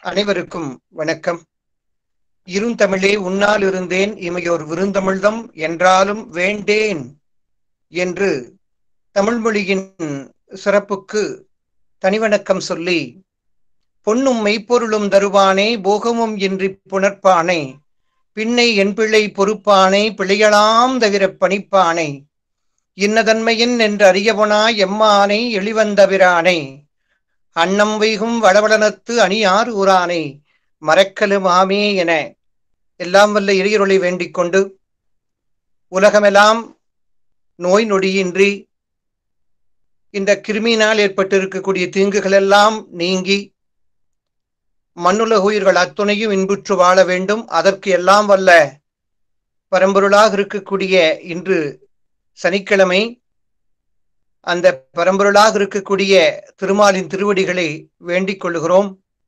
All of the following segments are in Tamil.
அனைவருக்கும் வணக்கம் இருந்தமிழே உன்னால் இருந்தேன் இமையோர் விருந்தமிழ்தம் என்றாலும் வேண்டேன் என்று தமிழ் மொழியின் சிறப்புக்கு தனிவணக்கம் சொல்லி பொன்னும் மெய்ப்பொருளும் தருவானே போகமும் இன்றி புணர்ப்பானே பின்னை என் பிள்ளை பொறுப்பானே பிழையலாம் தவிர பணிப்பானே இன்னதன்மையின் என்று அறியவனா எம்மானை எளிவந்தபிரானே அன்னம் வைகும் வளவளனத்து அணியார் ஊரானே மறக்கலும் ஆமே என எல்லாம் வல்ல இறையொருளை வேண்டிக் கொண்டு உலகமெல்லாம் நோய் நொடியின்றி இந்த கிருமியினால் ஏற்பட்டிருக்கக்கூடிய தீங்குகள் எல்லாம் நீங்கி மண்ணுலக உயிர்கள் அத்துணையும் இன்புற்று வாழ வேண்டும் அதற்கு எல்லாம் வல்ல பரம்பொருளாக இருக்கக்கூடிய இன்று சனிக்கிழமை அந்த பரம்பொருளாக இருக்கக்கூடிய திருமாலின் திருவடிகளை வேண்டிக் கொள்ளுகிறோம்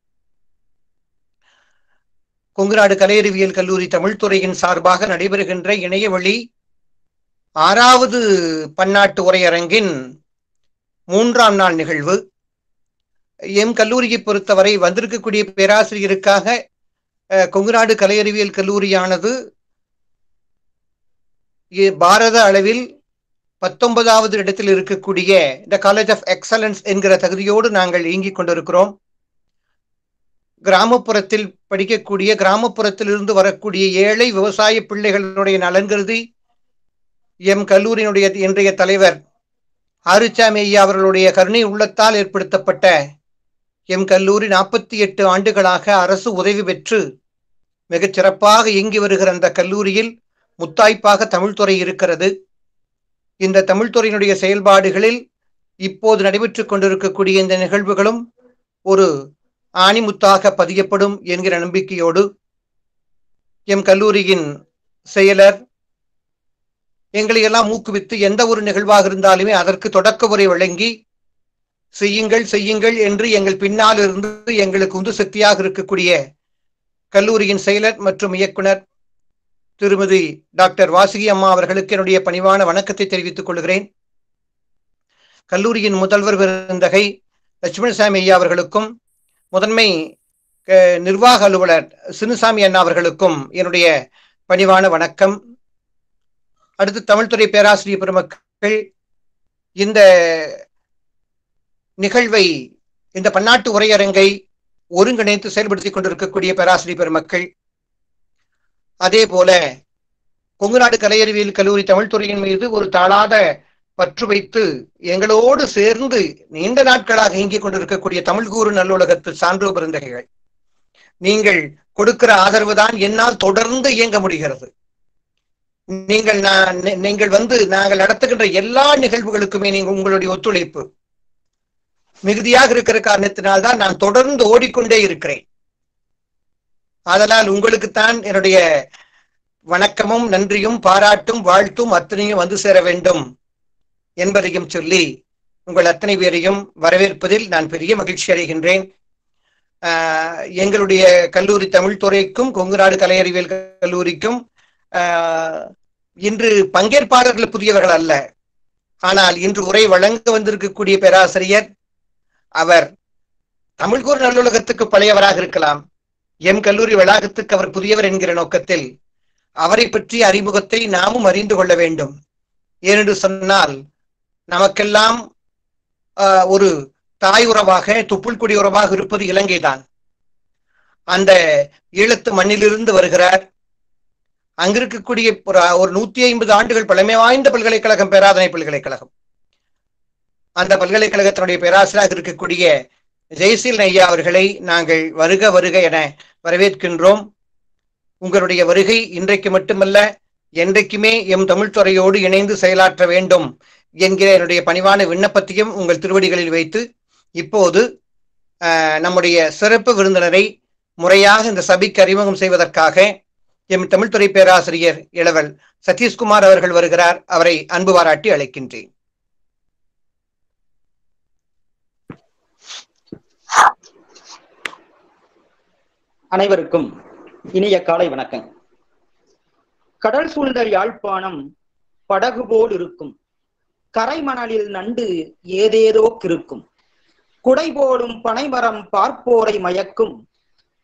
கொங்குநாடு கலையறிவியல் கல்லூரி தமிழ்துறையின் சார்பாக நடைபெறுகின்ற இணைய வழி ஆறாவது பன்னாட்டு உரையரங்கின் மூன்றாம் நாள் நிகழ்வு எம் கல்லூரியை பொறுத்தவரை வந்திருக்கக்கூடிய பேராசிரியருக்காக கொங்குநாடு கலையறிவியல் கல்லூரியானது பாரத அளவில் பத்தொன்பதாவது இடத்தில் இருக்கக்கூடிய இந்த காலேஜ் ஆஃப் எக்ஸலன்ஸ் என்கிற தகுதியோடு நாங்கள் இயங்கிக் கொண்டிருக்கிறோம் கிராமப்புறத்தில் படிக்கக்கூடிய கிராமப்புறத்தில் இருந்து வரக்கூடிய ஏழை விவசாய பிள்ளைகளுடைய நலன் கருதி எம் கல்லூரியினுடைய இன்றைய தலைவர் ஆறுச்சாமி ஐயா அவர்களுடைய கருணை உள்ளத்தால் ஏற்படுத்தப்பட்ட எம் கல்லூரி நாற்பத்தி எட்டு ஆண்டுகளாக அரசு உதவி பெற்று மிகச் சிறப்பாக இயங்கி வருகிற அந்த கல்லூரியில் முத்தாய்ப்பாக தமிழ்துறை இருக்கிறது இந்த தமிழ்துறையினுடைய செயல்பாடுகளில் இப்போது நடைபெற்றுக் கொண்டிருக்கக்கூடிய இந்த நிகழ்வுகளும் ஒரு ஆணிமுத்தாக பதியப்படும் என்கிற நம்பிக்கையோடு எம் கல்லூரியின் செயலர் எங்களை எல்லாம் ஊக்குவித்து எந்த ஒரு நிகழ்வாக இருந்தாலுமே அதற்கு தொடக்க உரை வழங்கி செய்யுங்கள் செய்யுங்கள் என்று எங்கள் பின்னால் இருந்து எங்களுக்கு உந்து சக்தியாக இருக்கக்கூடிய கல்லூரியின் செயலர் மற்றும் இயக்குனர் திருமதி டாக்டர் வாசுகி அம்மா அவர்களுக்கு என்னுடைய பணிவான வணக்கத்தை தெரிவித்துக் கொள்கிறேன் கல்லூரியின் முதல்வர் விருந்தகை லட்சுமணசாமி ஐயா அவர்களுக்கும் முதன்மை நிர்வாக அலுவலர் சினுசாமி அண்ணா அவர்களுக்கும் என்னுடைய பணிவான வணக்கம் அடுத்து தமிழ்துறை பேராசிரியர் பெருமக்கள் இந்த நிகழ்வை இந்த பன்னாட்டு உரையரங்கை ஒருங்கிணைத்து செயல்படுத்திக் கொண்டிருக்கக்கூடிய பேராசிரியர் பெருமக்கள் அதே போல கொங்குநாடு கலையறிவியல் கல்லூரி தமிழ்துறையின் மீது ஒரு தாளாத பற்று வைத்து எங்களோடு சேர்ந்து நீண்ட நாட்களாக இயங்கிக் கொண்டிருக்கக்கூடிய தமிழ்கூறு நல்லுலகத்து சான்றோ பிறந்தகைகள் நீங்கள் கொடுக்கிற ஆதரவு தான் என்னால் தொடர்ந்து இயங்க முடிகிறது நீங்கள் நான் நீங்கள் வந்து நாங்கள் நடத்துகின்ற எல்லா நிகழ்வுகளுக்குமே நீங்கள் உங்களுடைய ஒத்துழைப்பு மிகுதியாக இருக்கிற காரணத்தினால்தான் நான் தொடர்ந்து ஓடிக்கொண்டே இருக்கிறேன் அதனால் உங்களுக்குத்தான் என்னுடைய வணக்கமும் நன்றியும் பாராட்டும் வாழ்த்தும் அத்தனையும் வந்து சேர வேண்டும் என்பதையும் சொல்லி உங்கள் அத்தனை பேரையும் வரவேற்பதில் நான் பெரிய மகிழ்ச்சி அடைகின்றேன் எங்களுடைய கல்லூரி தமிழ்துறைக்கும் கொங்குநாடு கலையறிவியல் கல்லூரிக்கும் இன்று பங்கேற்பாளர்கள் புதியவர்கள் அல்ல ஆனால் இன்று உரை வழங்க வந்திருக்கக்கூடிய பேராசிரியர் அவர் தமிழ்கூர் நல்லுலகத்துக்கு பழையவராக இருக்கலாம் எம் கல்லூரி வளாகத்துக்கு அவர் புதியவர் என்கிற நோக்கத்தில் அவரை பற்றிய அறிமுகத்தை நாமும் அறிந்து கொள்ள வேண்டும் ஏனென்று சொன்னால் நமக்கெல்லாம் ஒரு தாய் உறவாக துப்புள் குடி உறவாக இருப்பது இலங்கை தான் அந்த ஈழத்து மண்ணிலிருந்து வருகிறார் அங்கிருக்கக்கூடிய ஒரு ஒரு நூத்தி ஐம்பது ஆண்டுகள் பழமை வாய்ந்த பல்கலைக்கழகம் பேராதனை பல்கலைக்கழகம் அந்த பல்கலைக்கழகத்தினுடைய பேராசிரியராக இருக்கக்கூடிய ஜெய்சீல் ஐயா அவர்களை நாங்கள் வருக வருக என வரவேற்கின்றோம் உங்களுடைய வருகை இன்றைக்கு மட்டுமல்ல என்றைக்குமே எம் தமிழ்துறையோடு இணைந்து செயலாற்ற வேண்டும் என்கிற என்னுடைய பணிவான விண்ணப்பத்தையும் உங்கள் திருவடிகளில் வைத்து இப்போது நம்முடைய சிறப்பு விருந்தினரை முறையாக இந்த சபைக்கு அறிமுகம் செய்வதற்காக எம் தமிழ்துறை பேராசிரியர் இளவல் சதீஷ்குமார் அவர்கள் வருகிறார் அவரை அன்பு பாராட்டி அழைக்கின்றேன் அனைவருக்கும் இனிய காலை வணக்கம் கடல் சூழ்ந்த யாழ்ப்பாணம் படகு போல் இருக்கும் கரை மணலில் நண்டு ஏதேதோ கிறுக்கும் குடை போடும் பனைமரம் பார்ப்போரை மயக்கும்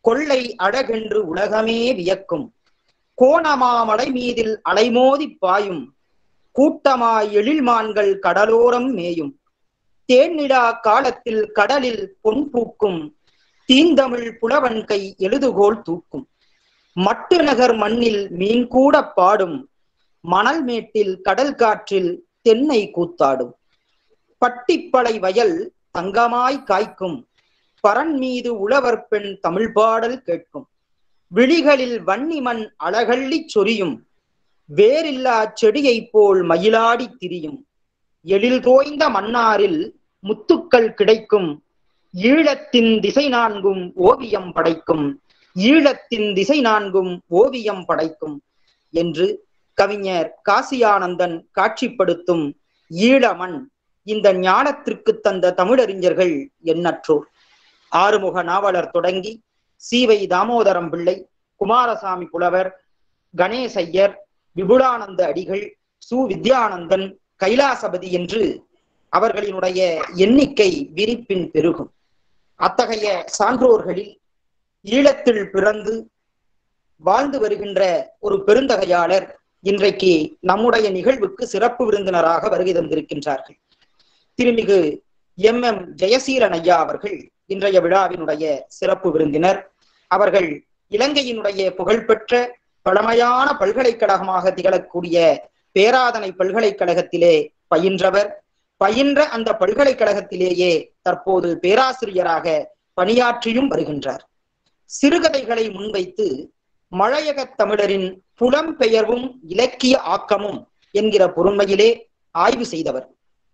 கொள்ளை அழகென்று உலகமே வியக்கும் கோணமாமலை மீதில் அலைமோதி பாயும் கூட்டமாய் எழில்மான்கள் கடலோரம் மேயும் தேன்னிலா காலத்தில் கடலில் பொன் பூக்கும் தீந்தமிழ் புலவன் கை எழுதுகோல் தூக்கும் மட்டு நகர் மண்ணில் மீன் கூட பாடும் மணல் மேட்டில் கடல் காற்றில் தென்னை கூத்தாடும் பட்டிப்பளை வயல் தங்கமாய் காய்க்கும் பரன் மீது உழவர் பெண் தமிழ் பாடல் கேட்கும் விழிகளில் வன்னிமண் அழகள்ளிச் சொரியும் வேரில்லா செடியைப் போல் மயிலாடி திரியும் எழில் தோய்ந்த மன்னாரில் முத்துக்கள் கிடைக்கும் ஈழத்தின் திசை நான்கும் ஓவியம் படைக்கும் ஈழத்தின் திசை நான்கும் ஓவியம் படைக்கும் என்று கவிஞர் காசியானந்தன் காட்சிப்படுத்தும் ஈழமண் இந்த ஞானத்திற்கு தந்த தமிழறிஞர்கள் எண்ணற்றோர் ஆறுமுக நாவலர் தொடங்கி சீவை தாமோதரம் பிள்ளை குமாரசாமி புலவர் கணேசையர் விபுலானந்த அடிகள் சு வித்யானந்தன் கைலாசபதி என்று அவர்களினுடைய எண்ணிக்கை விரிப்பின் பெருகும் அத்தகைய சான்றோர்களில் ஈழத்தில் பிறந்து வாழ்ந்து வருகின்ற ஒரு பெருந்தகையாளர் இன்றைக்கு நம்முடைய நிகழ்வுக்கு சிறப்பு விருந்தினராக வருகை தந்திருக்கின்றார்கள் திருமிகு எம் எம் ஜெயசீலன் ஐயா அவர்கள் இன்றைய விழாவினுடைய சிறப்பு விருந்தினர் அவர்கள் இலங்கையினுடைய புகழ்பெற்ற பழமையான பல்கலைக்கழகமாக திகழக்கூடிய பேராதனை பல்கலைக்கழகத்திலே பயின்றவர் பயின்ற அந்த பல்கலைக்கழகத்திலேயே தற்போது பேராசிரியராக பணியாற்றியும் வருகின்றார் சிறுகதைகளை முன்வைத்து மலையகத் தமிழரின் புலம்பெயர்வும் இலக்கிய ஆக்கமும் என்கிற பொறுமையிலே ஆய்வு செய்தவர்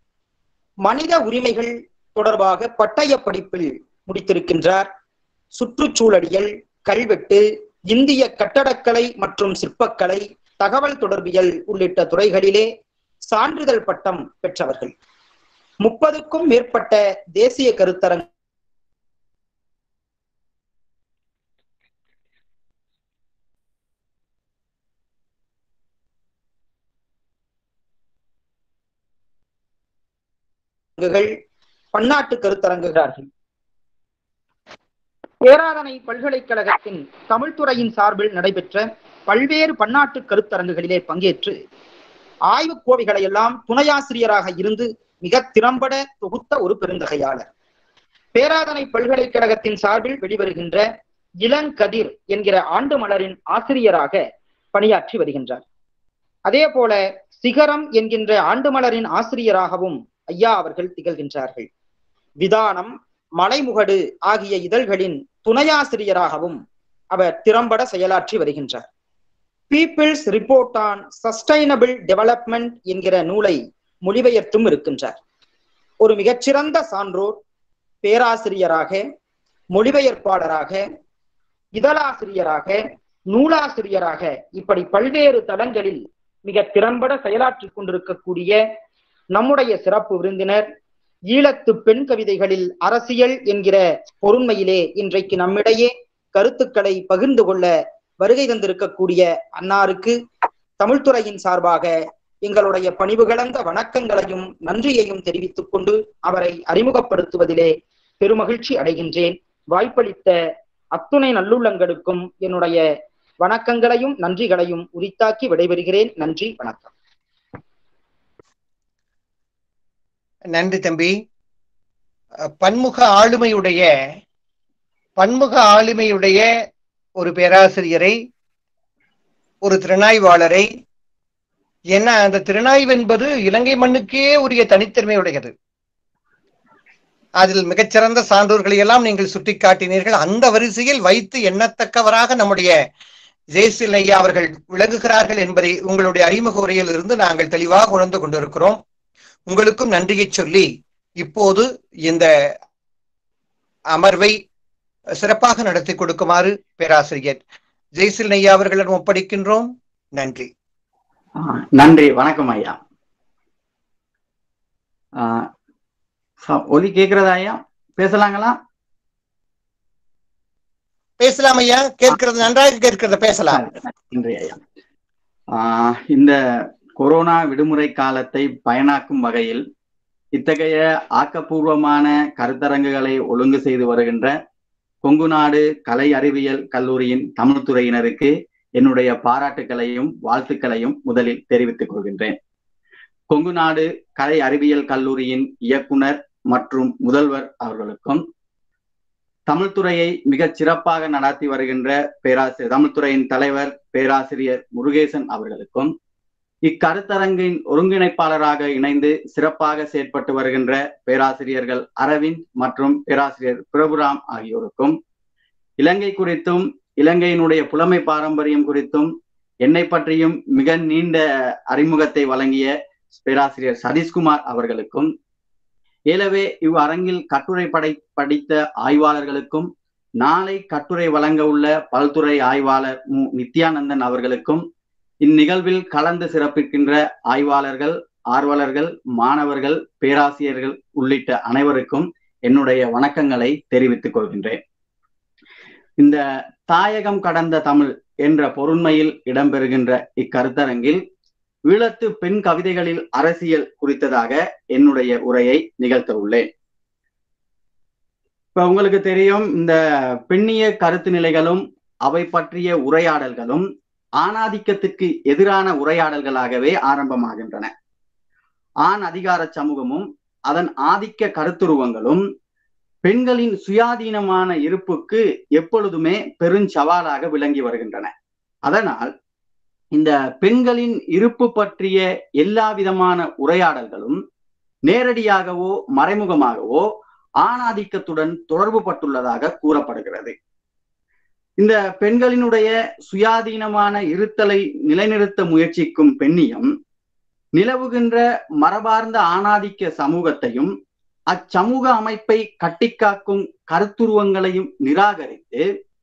மனித உரிமைகள் தொடர்பாக பட்டய படிப்பில் முடித்திருக்கின்றார் சுற்றுச்சூழலியல் கல்வெட்டு இந்திய கட்டடக்கலை மற்றும் சிற்பக்கலை தகவல் தொடர்பியல் உள்ளிட்ட துறைகளிலே சான்றிதழ் பட்டம் பெற்றவர்கள் முப்பதுக்கும் மேற்பட்ட தேசிய கருத்தரங்க பன்னாட்டு கருத்தரங்குகிறார்கள் பேராதனை பல்கலைக்கழகத்தின் தமிழ்துறையின் சார்பில் நடைபெற்ற பல்வேறு பன்னாட்டு கருத்தரங்குகளிலே பங்கேற்று ஆய்வுக் கோவைகளை எல்லாம் துணையாசிரியராக இருந்து மிக திறம்பட தொகுத்த ஒரு பெருந்தகையாளர் பேராதனை பல்கலைக்கழகத்தின் சார்பில் வெளிவருகின்ற இளங்கதிர் என்கிற ஆண்டு மலரின் ஆசிரியராக பணியாற்றி வருகின்றார் அதே போல சிகரம் என்கின்ற ஆண்டு மலரின் ஆசிரியராகவும் ஐயா அவர்கள் திகழ்கின்றார்கள் விதானம் மலைமுகடு ஆகிய இதழ்களின் துணையாசிரியராகவும் அவர் திறம்பட செயலாற்றி வருகின்றார் people's report on sustainable development என்கிற நூலை மொழிபெயர்த்தும் இருக்கின்றார் ஒரு மிகச்சிறந்த சான்றோர் பேராசிரியராக மொழிபெயர்ப்பாளராக இதழாசிரியராக நூலாசிரியராக இப்படி பல்வேறு தளங்களில் மிக திறம்பட செயலாற்றிக் கொண்டிருக்கக்கூடிய நம்முடைய சிறப்பு விருந்தினர் ஈழத்து பெண் கவிதைகளில் அரசியல் என்கிற பொருண்மையிலே இன்றைக்கு நம்மிடையே கருத்துக்களை பகிர்ந்து கொள்ள வருகை தந்திருக்கக்கூடிய அன்னாருக்கு தமிழ்துறையின் சார்பாக எங்களுடைய பணிவு கலந்த வணக்கங்களையும் நன்றியையும் தெரிவித்துக் கொண்டு அவரை அறிமுகப்படுத்துவதிலே பெருமகிழ்ச்சி அடைகின்றேன் வாய்ப்பளித்த அத்துணை நல்லுள்ளங்களுக்கும் என்னுடைய வணக்கங்களையும் நன்றிகளையும் உரித்தாக்கி விடைபெறுகிறேன் நன்றி வணக்கம் நன்றி தம்பி பன்முக ஆளுமையுடைய பன்முக ஆளுமையுடைய ஒரு பேராசிரியரை ஒரு திறனாய்வாளரை ஏன்னா அந்த திறனாய்வு என்பது இலங்கை மண்ணுக்கே உரிய தனித்தன்மை உடையது அதில் மிகச்சிறந்த சான்றோர்களை எல்லாம் நீங்கள் சுட்டிக்காட்டினீர்கள் அந்த வரிசையில் வைத்து எண்ணத்தக்கவராக நம்முடைய ஜெயசில் ஐயா அவர்கள் விளங்குகிறார்கள் என்பதை உங்களுடைய அறிமுக உரையில் இருந்து நாங்கள் தெளிவாக உணர்ந்து கொண்டிருக்கிறோம் உங்களுக்கும் நன்றியை சொல்லி இப்போது இந்த அமர்வை சிறப்பாக நடத்தி கொடுக்குமாறு பேராசிரியர் ஜெய்சில் ஐயா அவர்களிடம் ஒப்படைக்கின்றோம் நன்றி நன்றி வணக்கம் ஐயா ஒலி கேக்குறதா ஐயா பேசலாங்களா பேசலாம் ஐயா கேட்கிறது நன்றாக கேட்கிறது பேசலாம் நன்றி ஐயா இந்த கொரோனா விடுமுறை காலத்தை பயனாக்கும் வகையில் இத்தகைய ஆக்கப்பூர்வமான கருத்தரங்குகளை ஒழுங்கு செய்து வருகின்ற கொங்கு நாடு கலை அறிவியல் கல்லூரியின் தமிழ் துறையினருக்கு என்னுடைய பாராட்டுகளையும் வாழ்த்துக்களையும் முதலில் தெரிவித்துக் கொள்கின்றேன் கொங்கு நாடு கலை அறிவியல் கல்லூரியின் இயக்குனர் மற்றும் முதல்வர் அவர்களுக்கும் தமிழ்துறையை மிகச் சிறப்பாக நடத்தி வருகின்ற பேராசிரியர் தமிழ்துறையின் தலைவர் பேராசிரியர் முருகேசன் அவர்களுக்கும் இக்கருத்தரங்கின் ஒருங்கிணைப்பாளராக இணைந்து சிறப்பாக செயற்பட்டு வருகின்ற பேராசிரியர்கள் அரவிந்த் மற்றும் பேராசிரியர் பிரபுராம் ஆகியோருக்கும் இலங்கை குறித்தும் இலங்கையினுடைய புலமை பாரம்பரியம் குறித்தும் என்னை பற்றியும் மிக நீண்ட அறிமுகத்தை வழங்கிய பேராசிரியர் சதீஷ்குமார் அவர்களுக்கும் ஏலவே இவ் அரங்கில் கட்டுரை படை படித்த ஆய்வாளர்களுக்கும் நாளை கட்டுரை வழங்க உள்ள பல்துறை ஆய்வாளர் மு நித்யானந்தன் அவர்களுக்கும் இந்நிகழ்வில் கலந்து சிறப்பிக்கின்ற ஆய்வாளர்கள் ஆர்வலர்கள் மாணவர்கள் பேராசிரியர்கள் உள்ளிட்ட அனைவருக்கும் என்னுடைய வணக்கங்களை தெரிவித்துக் கொள்கின்றேன் இந்த தாயகம் கடந்த தமிழ் என்ற பொருண்மையில் இடம்பெறுகின்ற இக்கருத்தரங்கில் ஈழத்து பெண் கவிதைகளில் அரசியல் குறித்ததாக என்னுடைய உரையை நிகழ்த்த உள்ளேன் இப்ப உங்களுக்கு தெரியும் இந்த பெண்ணிய கருத்து நிலைகளும் அவை பற்றிய உரையாடல்களும் ஆணாதிக்கத்திற்கு எதிரான உரையாடல்களாகவே ஆரம்பமாகின்றன ஆண் அதிகார சமூகமும் அதன் ஆதிக்க கருத்துருவங்களும் பெண்களின் சுயாதீனமான இருப்புக்கு எப்பொழுதுமே பெருஞ்சவாலாக விளங்கி வருகின்றன அதனால் இந்த பெண்களின் இருப்பு பற்றிய எல்லா விதமான உரையாடல்களும் நேரடியாகவோ மறைமுகமாகவோ ஆணாதிக்கத்துடன் தொடர்பு பட்டுள்ளதாக கூறப்படுகிறது இந்த பெண்களினுடைய சுயாதீனமான இருத்தலை நிலைநிறுத்த முயற்சிக்கும் பெண்ணியம் நிலவுகின்ற மரபார்ந்த ஆணாதிக்க சமூகத்தையும் அச்சமூக அமைப்பை கட்டிக்காக்கும் கருத்துருவங்களையும் நிராகரித்து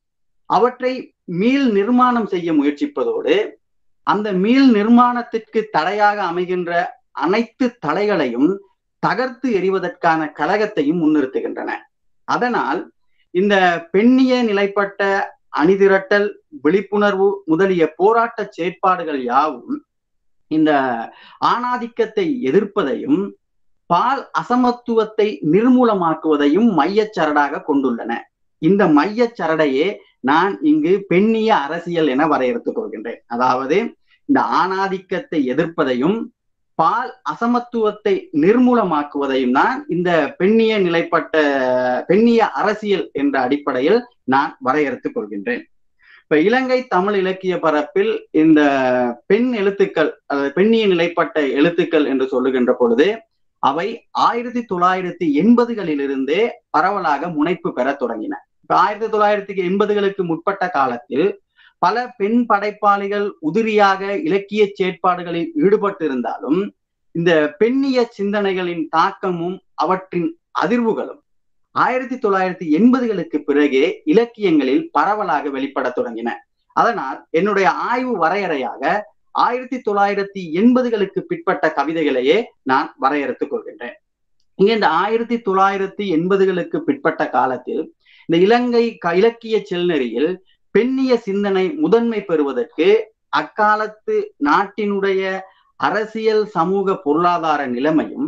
அவற்றை மீள் நிர்மாணம் செய்ய முயற்சிப்பதோடு அந்த மீள் நிர்மாணத்திற்கு தடையாக அமைகின்ற அனைத்து தடைகளையும் தகர்த்து எறிவதற்கான கழகத்தையும் முன்னிறுத்துகின்றன அதனால் இந்த பெண்ணிய நிலைப்பட்ட அணிதிரட்டல் விழிப்புணர்வு முதலிய போராட்ட செயற்பாடுகள் யாவும் இந்த ஆணாதிக்கத்தை எதிர்ப்பதையும் பால் அசமத்துவத்தை நிர்மூலமாக்குவதையும் மையச்சரடாக கொண்டுள்ளன இந்த மையச்சரடையே நான் இங்கு பெண்ணிய அரசியல் என வரையறுத்துக் கொள்கின்றேன் அதாவது இந்த ஆணாதிக்கத்தை எதிர்ப்பதையும் பால் அசமத்துவத்தை நிர்மூலமாக்குவதையும் தான் இந்த பெண்ணிய நிலைப்பட்ட பெண்ணிய அரசியல் என்ற அடிப்படையில் நான் வரையறுத்துக் கொள்கின்றேன் இப்ப இலங்கை தமிழ் இலக்கிய பரப்பில் இந்த பெண் எழுத்துக்கள் அதாவது பெண்ணிய நிலைப்பட்ட எழுத்துக்கள் என்று சொல்லுகின்ற பொழுது அவை ஆயிரத்தி தொள்ளாயிரத்தி எண்பதுகளிலிருந்தே பரவலாக முனைப்பு பெற தொடங்கின இப்ப ஆயிரத்தி தொள்ளாயிரத்தி எண்பதுகளுக்கு முற்பட்ட காலத்தில் பல பெண் படைப்பாளிகள் உதிரியாக இலக்கிய செயற்பாடுகளில் ஈடுபட்டிருந்தாலும் இந்த பெண்ணிய சிந்தனைகளின் தாக்கமும் அவற்றின் அதிர்வுகளும் ஆயிரத்தி தொள்ளாயிரத்தி எண்பதுகளுக்கு பிறகே இலக்கியங்களில் பரவலாக வெளிப்பட தொடங்கின அதனால் என்னுடைய ஆய்வு வரையறையாக ஆயிரத்தி தொள்ளாயிரத்தி எண்பதுகளுக்கு பிற்பட்ட கவிதைகளையே நான் வரையறுத்துக் கொள்கின்றேன் இங்க இந்த ஆயிரத்தி தொள்ளாயிரத்தி எண்பதுகளுக்கு பிற்பட்ட காலத்தில் இந்த இலங்கை இலக்கிய செல்நெறியில் பெண்ணிய சிந்தனை முதன்மை பெறுவதற்கு அக்காலத்து நாட்டினுடைய அரசியல் சமூக பொருளாதார நிலைமையும்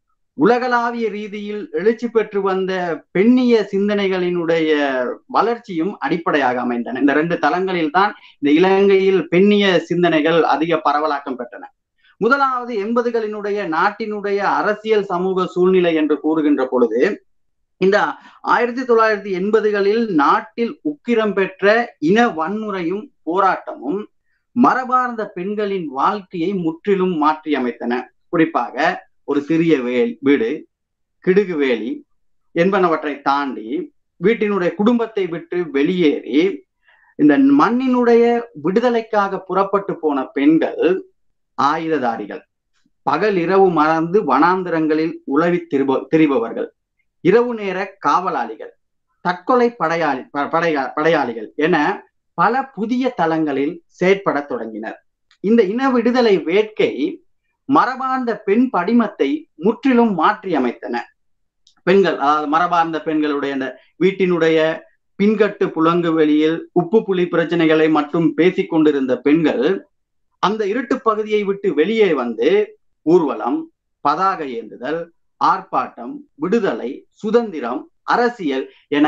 உலகளாவிய ரீதியில் எழுச்சி பெற்று வந்த பெண்ணிய சிந்தனைகளினுடைய வளர்ச்சியும் அடிப்படையாக அமைந்தன இந்த ரெண்டு தளங்களில் தான் இந்த இலங்கையில் பெண்ணிய சிந்தனைகள் அதிக பரவலாக்கம் பெற்றன முதலாவது எண்பதுகளினுடைய நாட்டினுடைய அரசியல் சமூக சூழ்நிலை என்று கூறுகின்ற பொழுது இந்த ஆயிரத்தி தொள்ளாயிரத்தி எண்பதுகளில் நாட்டில் உக்கிரம் பெற்ற இன வன்முறையும் போராட்டமும் மரபார்ந்த பெண்களின் வாழ்க்கையை முற்றிலும் மாற்றி அமைத்தன குறிப்பாக ஒரு சிறிய வே வீடு கிடுகு வேலி என்பனவற்றை தாண்டி வீட்டினுடைய குடும்பத்தை விட்டு வெளியேறி இந்த மண்ணினுடைய விடுதலைக்காக புறப்பட்டு போன பெண்கள் ஆயுததாரிகள் பகல் இரவு மறந்து வனாந்திரங்களில் உழவி திரிப திரிபவர்கள் இரவு நேர காவலாளிகள் தற்கொலை படையாளி படையா படையாளிகள் என பல புதிய தளங்களில் செயற்பட தொடங்கினர் இந்த இன விடுதலை வேட்கை மரபார்ந்த பெண் படிமத்தை முற்றிலும் மாற்றி அமைத்தன பெண்கள் அதாவது மரபார்ந்த பெண்களுடைய அந்த வீட்டினுடைய பின்கட்டு புலங்கு வெளியில் உப்பு புலி பிரச்சனைகளை மட்டும் பேசிக் கொண்டிருந்த பெண்கள் அந்த இருட்டு பகுதியை விட்டு வெளியே வந்து ஊர்வலம் பதாகை ஏந்துதல் ஆர்ப்பாட்டம் விடுதலை சுதந்திரம் அரசியல் என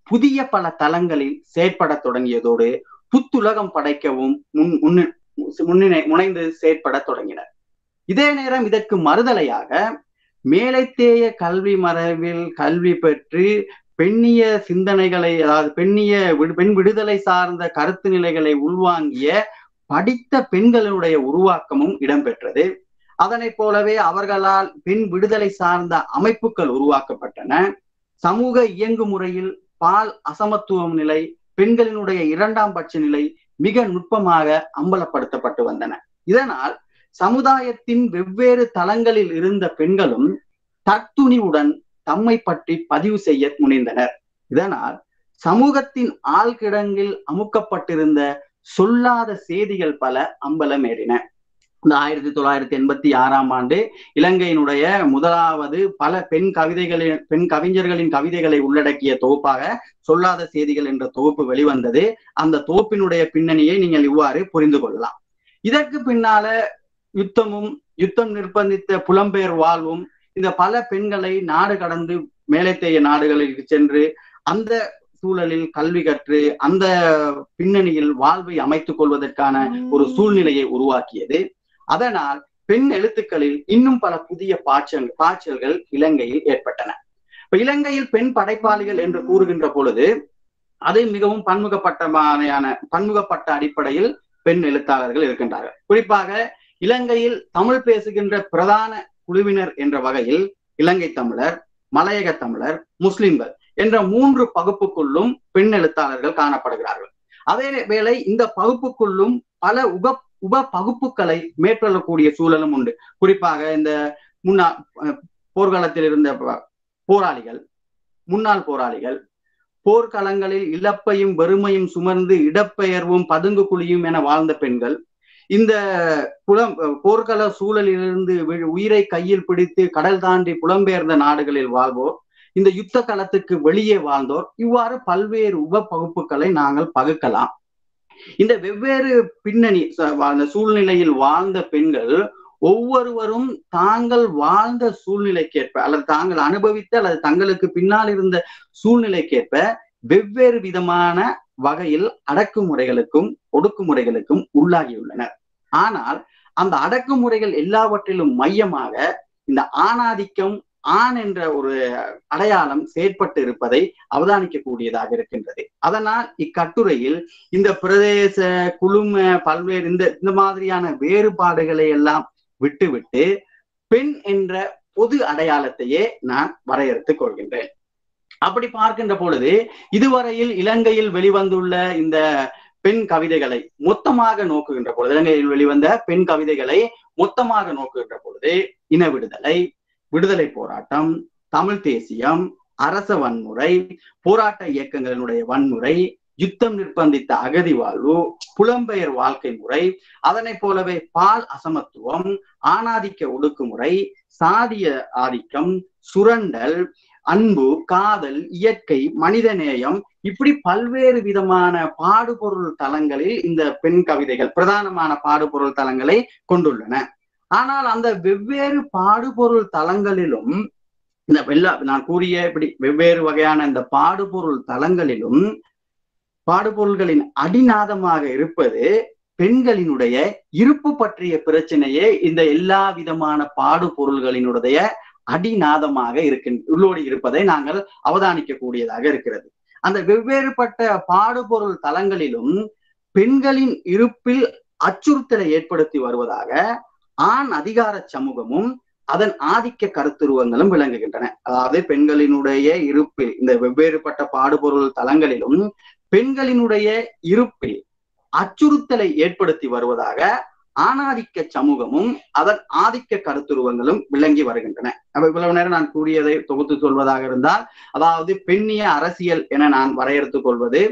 புதிய பல தளங்களில் செயற்பட தொடங்கியதோடு புத்துலகம் படைக்கவும் முன் முன்னு முன்னினை முனைந்து செயற்பட தொடங்கினர் இதே நேரம் இதற்கு மறுதலையாக மேலைத்தேய கல்வி மரபில் கல்வி பெற்று பெண்ணிய சிந்தனைகளை அதாவது பெண்ணிய பெண் விடுதலை சார்ந்த கருத்து நிலைகளை உள்வாங்கிய படித்த பெண்களுடைய உருவாக்கமும் இடம்பெற்றது அதனைப் போலவே அவர்களால் பெண் விடுதலை சார்ந்த அமைப்புகள் உருவாக்கப்பட்டன சமூக இயங்கு முறையில் பால் அசமத்துவம் நிலை பெண்களினுடைய இரண்டாம் பட்ச நிலை மிக நுட்பமாக அம்பலப்படுத்தப்பட்டு வந்தன இதனால் சமுதாயத்தின் வெவ்வேறு தளங்களில் இருந்த பெண்களும் தத்துணிவுடன் தம்மை பற்றி பதிவு செய்ய முனைந்தனர் இதனால் சமூகத்தின் ஆழ்கிடங்கில் அமுக்கப்பட்டிருந்த சொல்லாத செய்திகள் பல அம்பலமேறின இந்த ஆயிரத்தி தொள்ளாயிரத்தி எண்பத்தி ஆறாம் ஆண்டு இலங்கையினுடைய முதலாவது பல பெண் கவிதைகளின் பெண் கவிஞர்களின் கவிதைகளை உள்ளடக்கிய தொகுப்பாக சொல்லாத செய்திகள் என்ற தொகுப்பு வெளிவந்தது அந்த தொகுப்பினுடைய பின்னணியை நீங்கள் இவ்வாறு புரிந்து கொள்ளலாம் இதற்கு பின்னால யுத்தமும் யுத்தம் நிர்பந்தித்த புலம்பெயர் வாழ்வும் இந்த பல பெண்களை நாடு கடந்து மேலைத்தேய நாடுகளுக்கு சென்று அந்த சூழலில் கல்வி கற்று அந்த பின்னணியில் வாழ்வை அமைத்துக் கொள்வதற்கான ஒரு சூழ்நிலையை உருவாக்கியது அதனால் பெண் எழுத்துக்களில் இன்னும் பல புதிய பாய்ச்சல் பாய்ச்சல்கள் இலங்கையில் ஏற்பட்டன இப்ப இலங்கையில் பெண் படைப்பாளிகள் என்று கூறுகின்ற பொழுது அது மிகவும் பன்முகப்பட்டமான பன்முகப்பட்ட அடிப்படையில் பெண் எழுத்தாளர்கள் இருக்கின்றார்கள் குறிப்பாக இலங்கையில் தமிழ் பேசுகின்ற பிரதான குழுவினர் என்ற வகையில் இலங்கை தமிழர் மலையக தமிழர் முஸ்லிம்கள் என்ற மூன்று பகுப்புக்குள்ளும் பெண் எழுத்தாளர்கள் காணப்படுகிறார்கள் அதே வேளை இந்த பகுப்புக்குள்ளும் பல உப உப பகுப்புகளை மேற்கொள்ளக்கூடிய சூழலும் உண்டு குறிப்பாக இந்த முன்னா போர்க்காலத்தில் இருந்த போராளிகள் முன்னாள் போராளிகள் போர்க்களங்களில் இழப்பையும் வெறுமையும் சுமர்ந்து இடப்பெயர்வும் பதுங்கு குழியும் என வாழ்ந்த பெண்கள் இந்த புலம் போர்க்கள சூழலிலிருந்து உயிரை கையில் பிடித்து கடல் தாண்டி புலம்பெயர்ந்த நாடுகளில் வாழ்வோர் இந்த யுத்த களத்துக்கு வெளியே வாழ்ந்தோர் இவ்வாறு பல்வேறு உப பகுப்புகளை நாங்கள் பகுக்கலாம் இந்த வெவ்வேறு பின்னணி அந்த சூழ்நிலையில் வாழ்ந்த பெண்கள் ஒவ்வொருவரும் தாங்கள் வாழ்ந்த சூழ்நிலைக்கேற்ப அல்லது தாங்கள் அனுபவித்த அல்லது தங்களுக்கு பின்னால் இருந்த சூழ்நிலைக்கேற்ப வெவ்வேறு விதமான வகையில் அடக்குமுறைகளுக்கும் ஒடுக்குமுறைகளுக்கும் உள்ளாகியுள்ளனர் ஆனால் அந்த அடக்குமுறைகள் எல்லாவற்றிலும் மையமாக இந்த ஆணாதிக்கம் ஆண் என்ற ஒரு அடையாளம் செயற்பட்டு இருப்பதை அவதானிக்க கூடியதாக இருக்கின்றது அதனால் இக்கட்டுரையில் இந்த பிரதேச குழும பல்வேறு இந்த இந்த மாதிரியான வேறுபாடுகளை எல்லாம் விட்டுவிட்டு பெண் என்ற பொது அடையாளத்தையே நான் வரையறுத்துக் கொள்கின்றேன் அப்படி பார்க்கின்ற பொழுது இதுவரையில் இலங்கையில் வெளிவந்துள்ள இந்த பெண் கவிதைகளை மொத்தமாக நோக்குகின்ற பொழுது இலங்கையில் வெளிவந்த பெண் கவிதைகளை மொத்தமாக நோக்குகின்ற பொழுது இன விடுதலை விடுதலை போராட்டம் தமிழ் தேசியம் அரச வன்முறை போராட்ட இயக்கங்களினுடைய வன்முறை யுத்தம் நிர்பந்தித்த அகதி வாழ்வு புலம்பெயர் வாழ்க்கை முறை அதனை போலவே பால் அசமத்துவம் ஆணாதிக்க ஒடுக்குமுறை சாதிய ஆதிக்கம் சுரண்டல் அன்பு காதல் இயற்கை மனிதநேயம் இப்படி பல்வேறு விதமான பாடுபொருள் தளங்களில் இந்த பெண் கவிதைகள் பிரதானமான பாடுபொருள் தளங்களை கொண்டுள்ளன ஆனால் அந்த வெவ்வேறு பாடுபொருள் தளங்களிலும் இந்த வெள்ளா நான் கூறிய இப்படி வெவ்வேறு வகையான இந்த பாடுபொருள் தளங்களிலும் பாடுபொருள்களின் அடிநாதமாக இருப்பது பெண்களினுடைய இருப்பு பற்றிய பிரச்சனையே இந்த எல்லா விதமான பாடுபொருள்களினுடைய அடிநாதமாக இருக்கின் உள்ளோடி இருப்பதை நாங்கள் அவதானிக்க கூடியதாக இருக்கிறது அந்த வெவ்வேறுபட்ட பாடுபொருள் தளங்களிலும் பெண்களின் இருப்பில் அச்சுறுத்தலை ஏற்படுத்தி வருவதாக ஆண் அதிகார சமூகமும் அதன் ஆதிக்க கருத்துருவங்களும் விளங்குகின்றன அதாவது பெண்களினுடைய இருப்பில் இந்த வெவ்வேறுபட்ட பாடுபொருள் தளங்களிலும் பெண்களினுடைய இருப்பில் அச்சுறுத்தலை ஏற்படுத்தி வருவதாக ஆணாதிக்க சமூகமும் அதன் ஆதிக்க கருத்துருவங்களும் விளங்கி வருகின்றன அப்ப இவ்வளவு நேரம் நான் கூறியதை தொகுத்து சொல்வதாக இருந்தால் அதாவது பெண்ணிய அரசியல் என நான் வரையறுத்துக் கொள்வது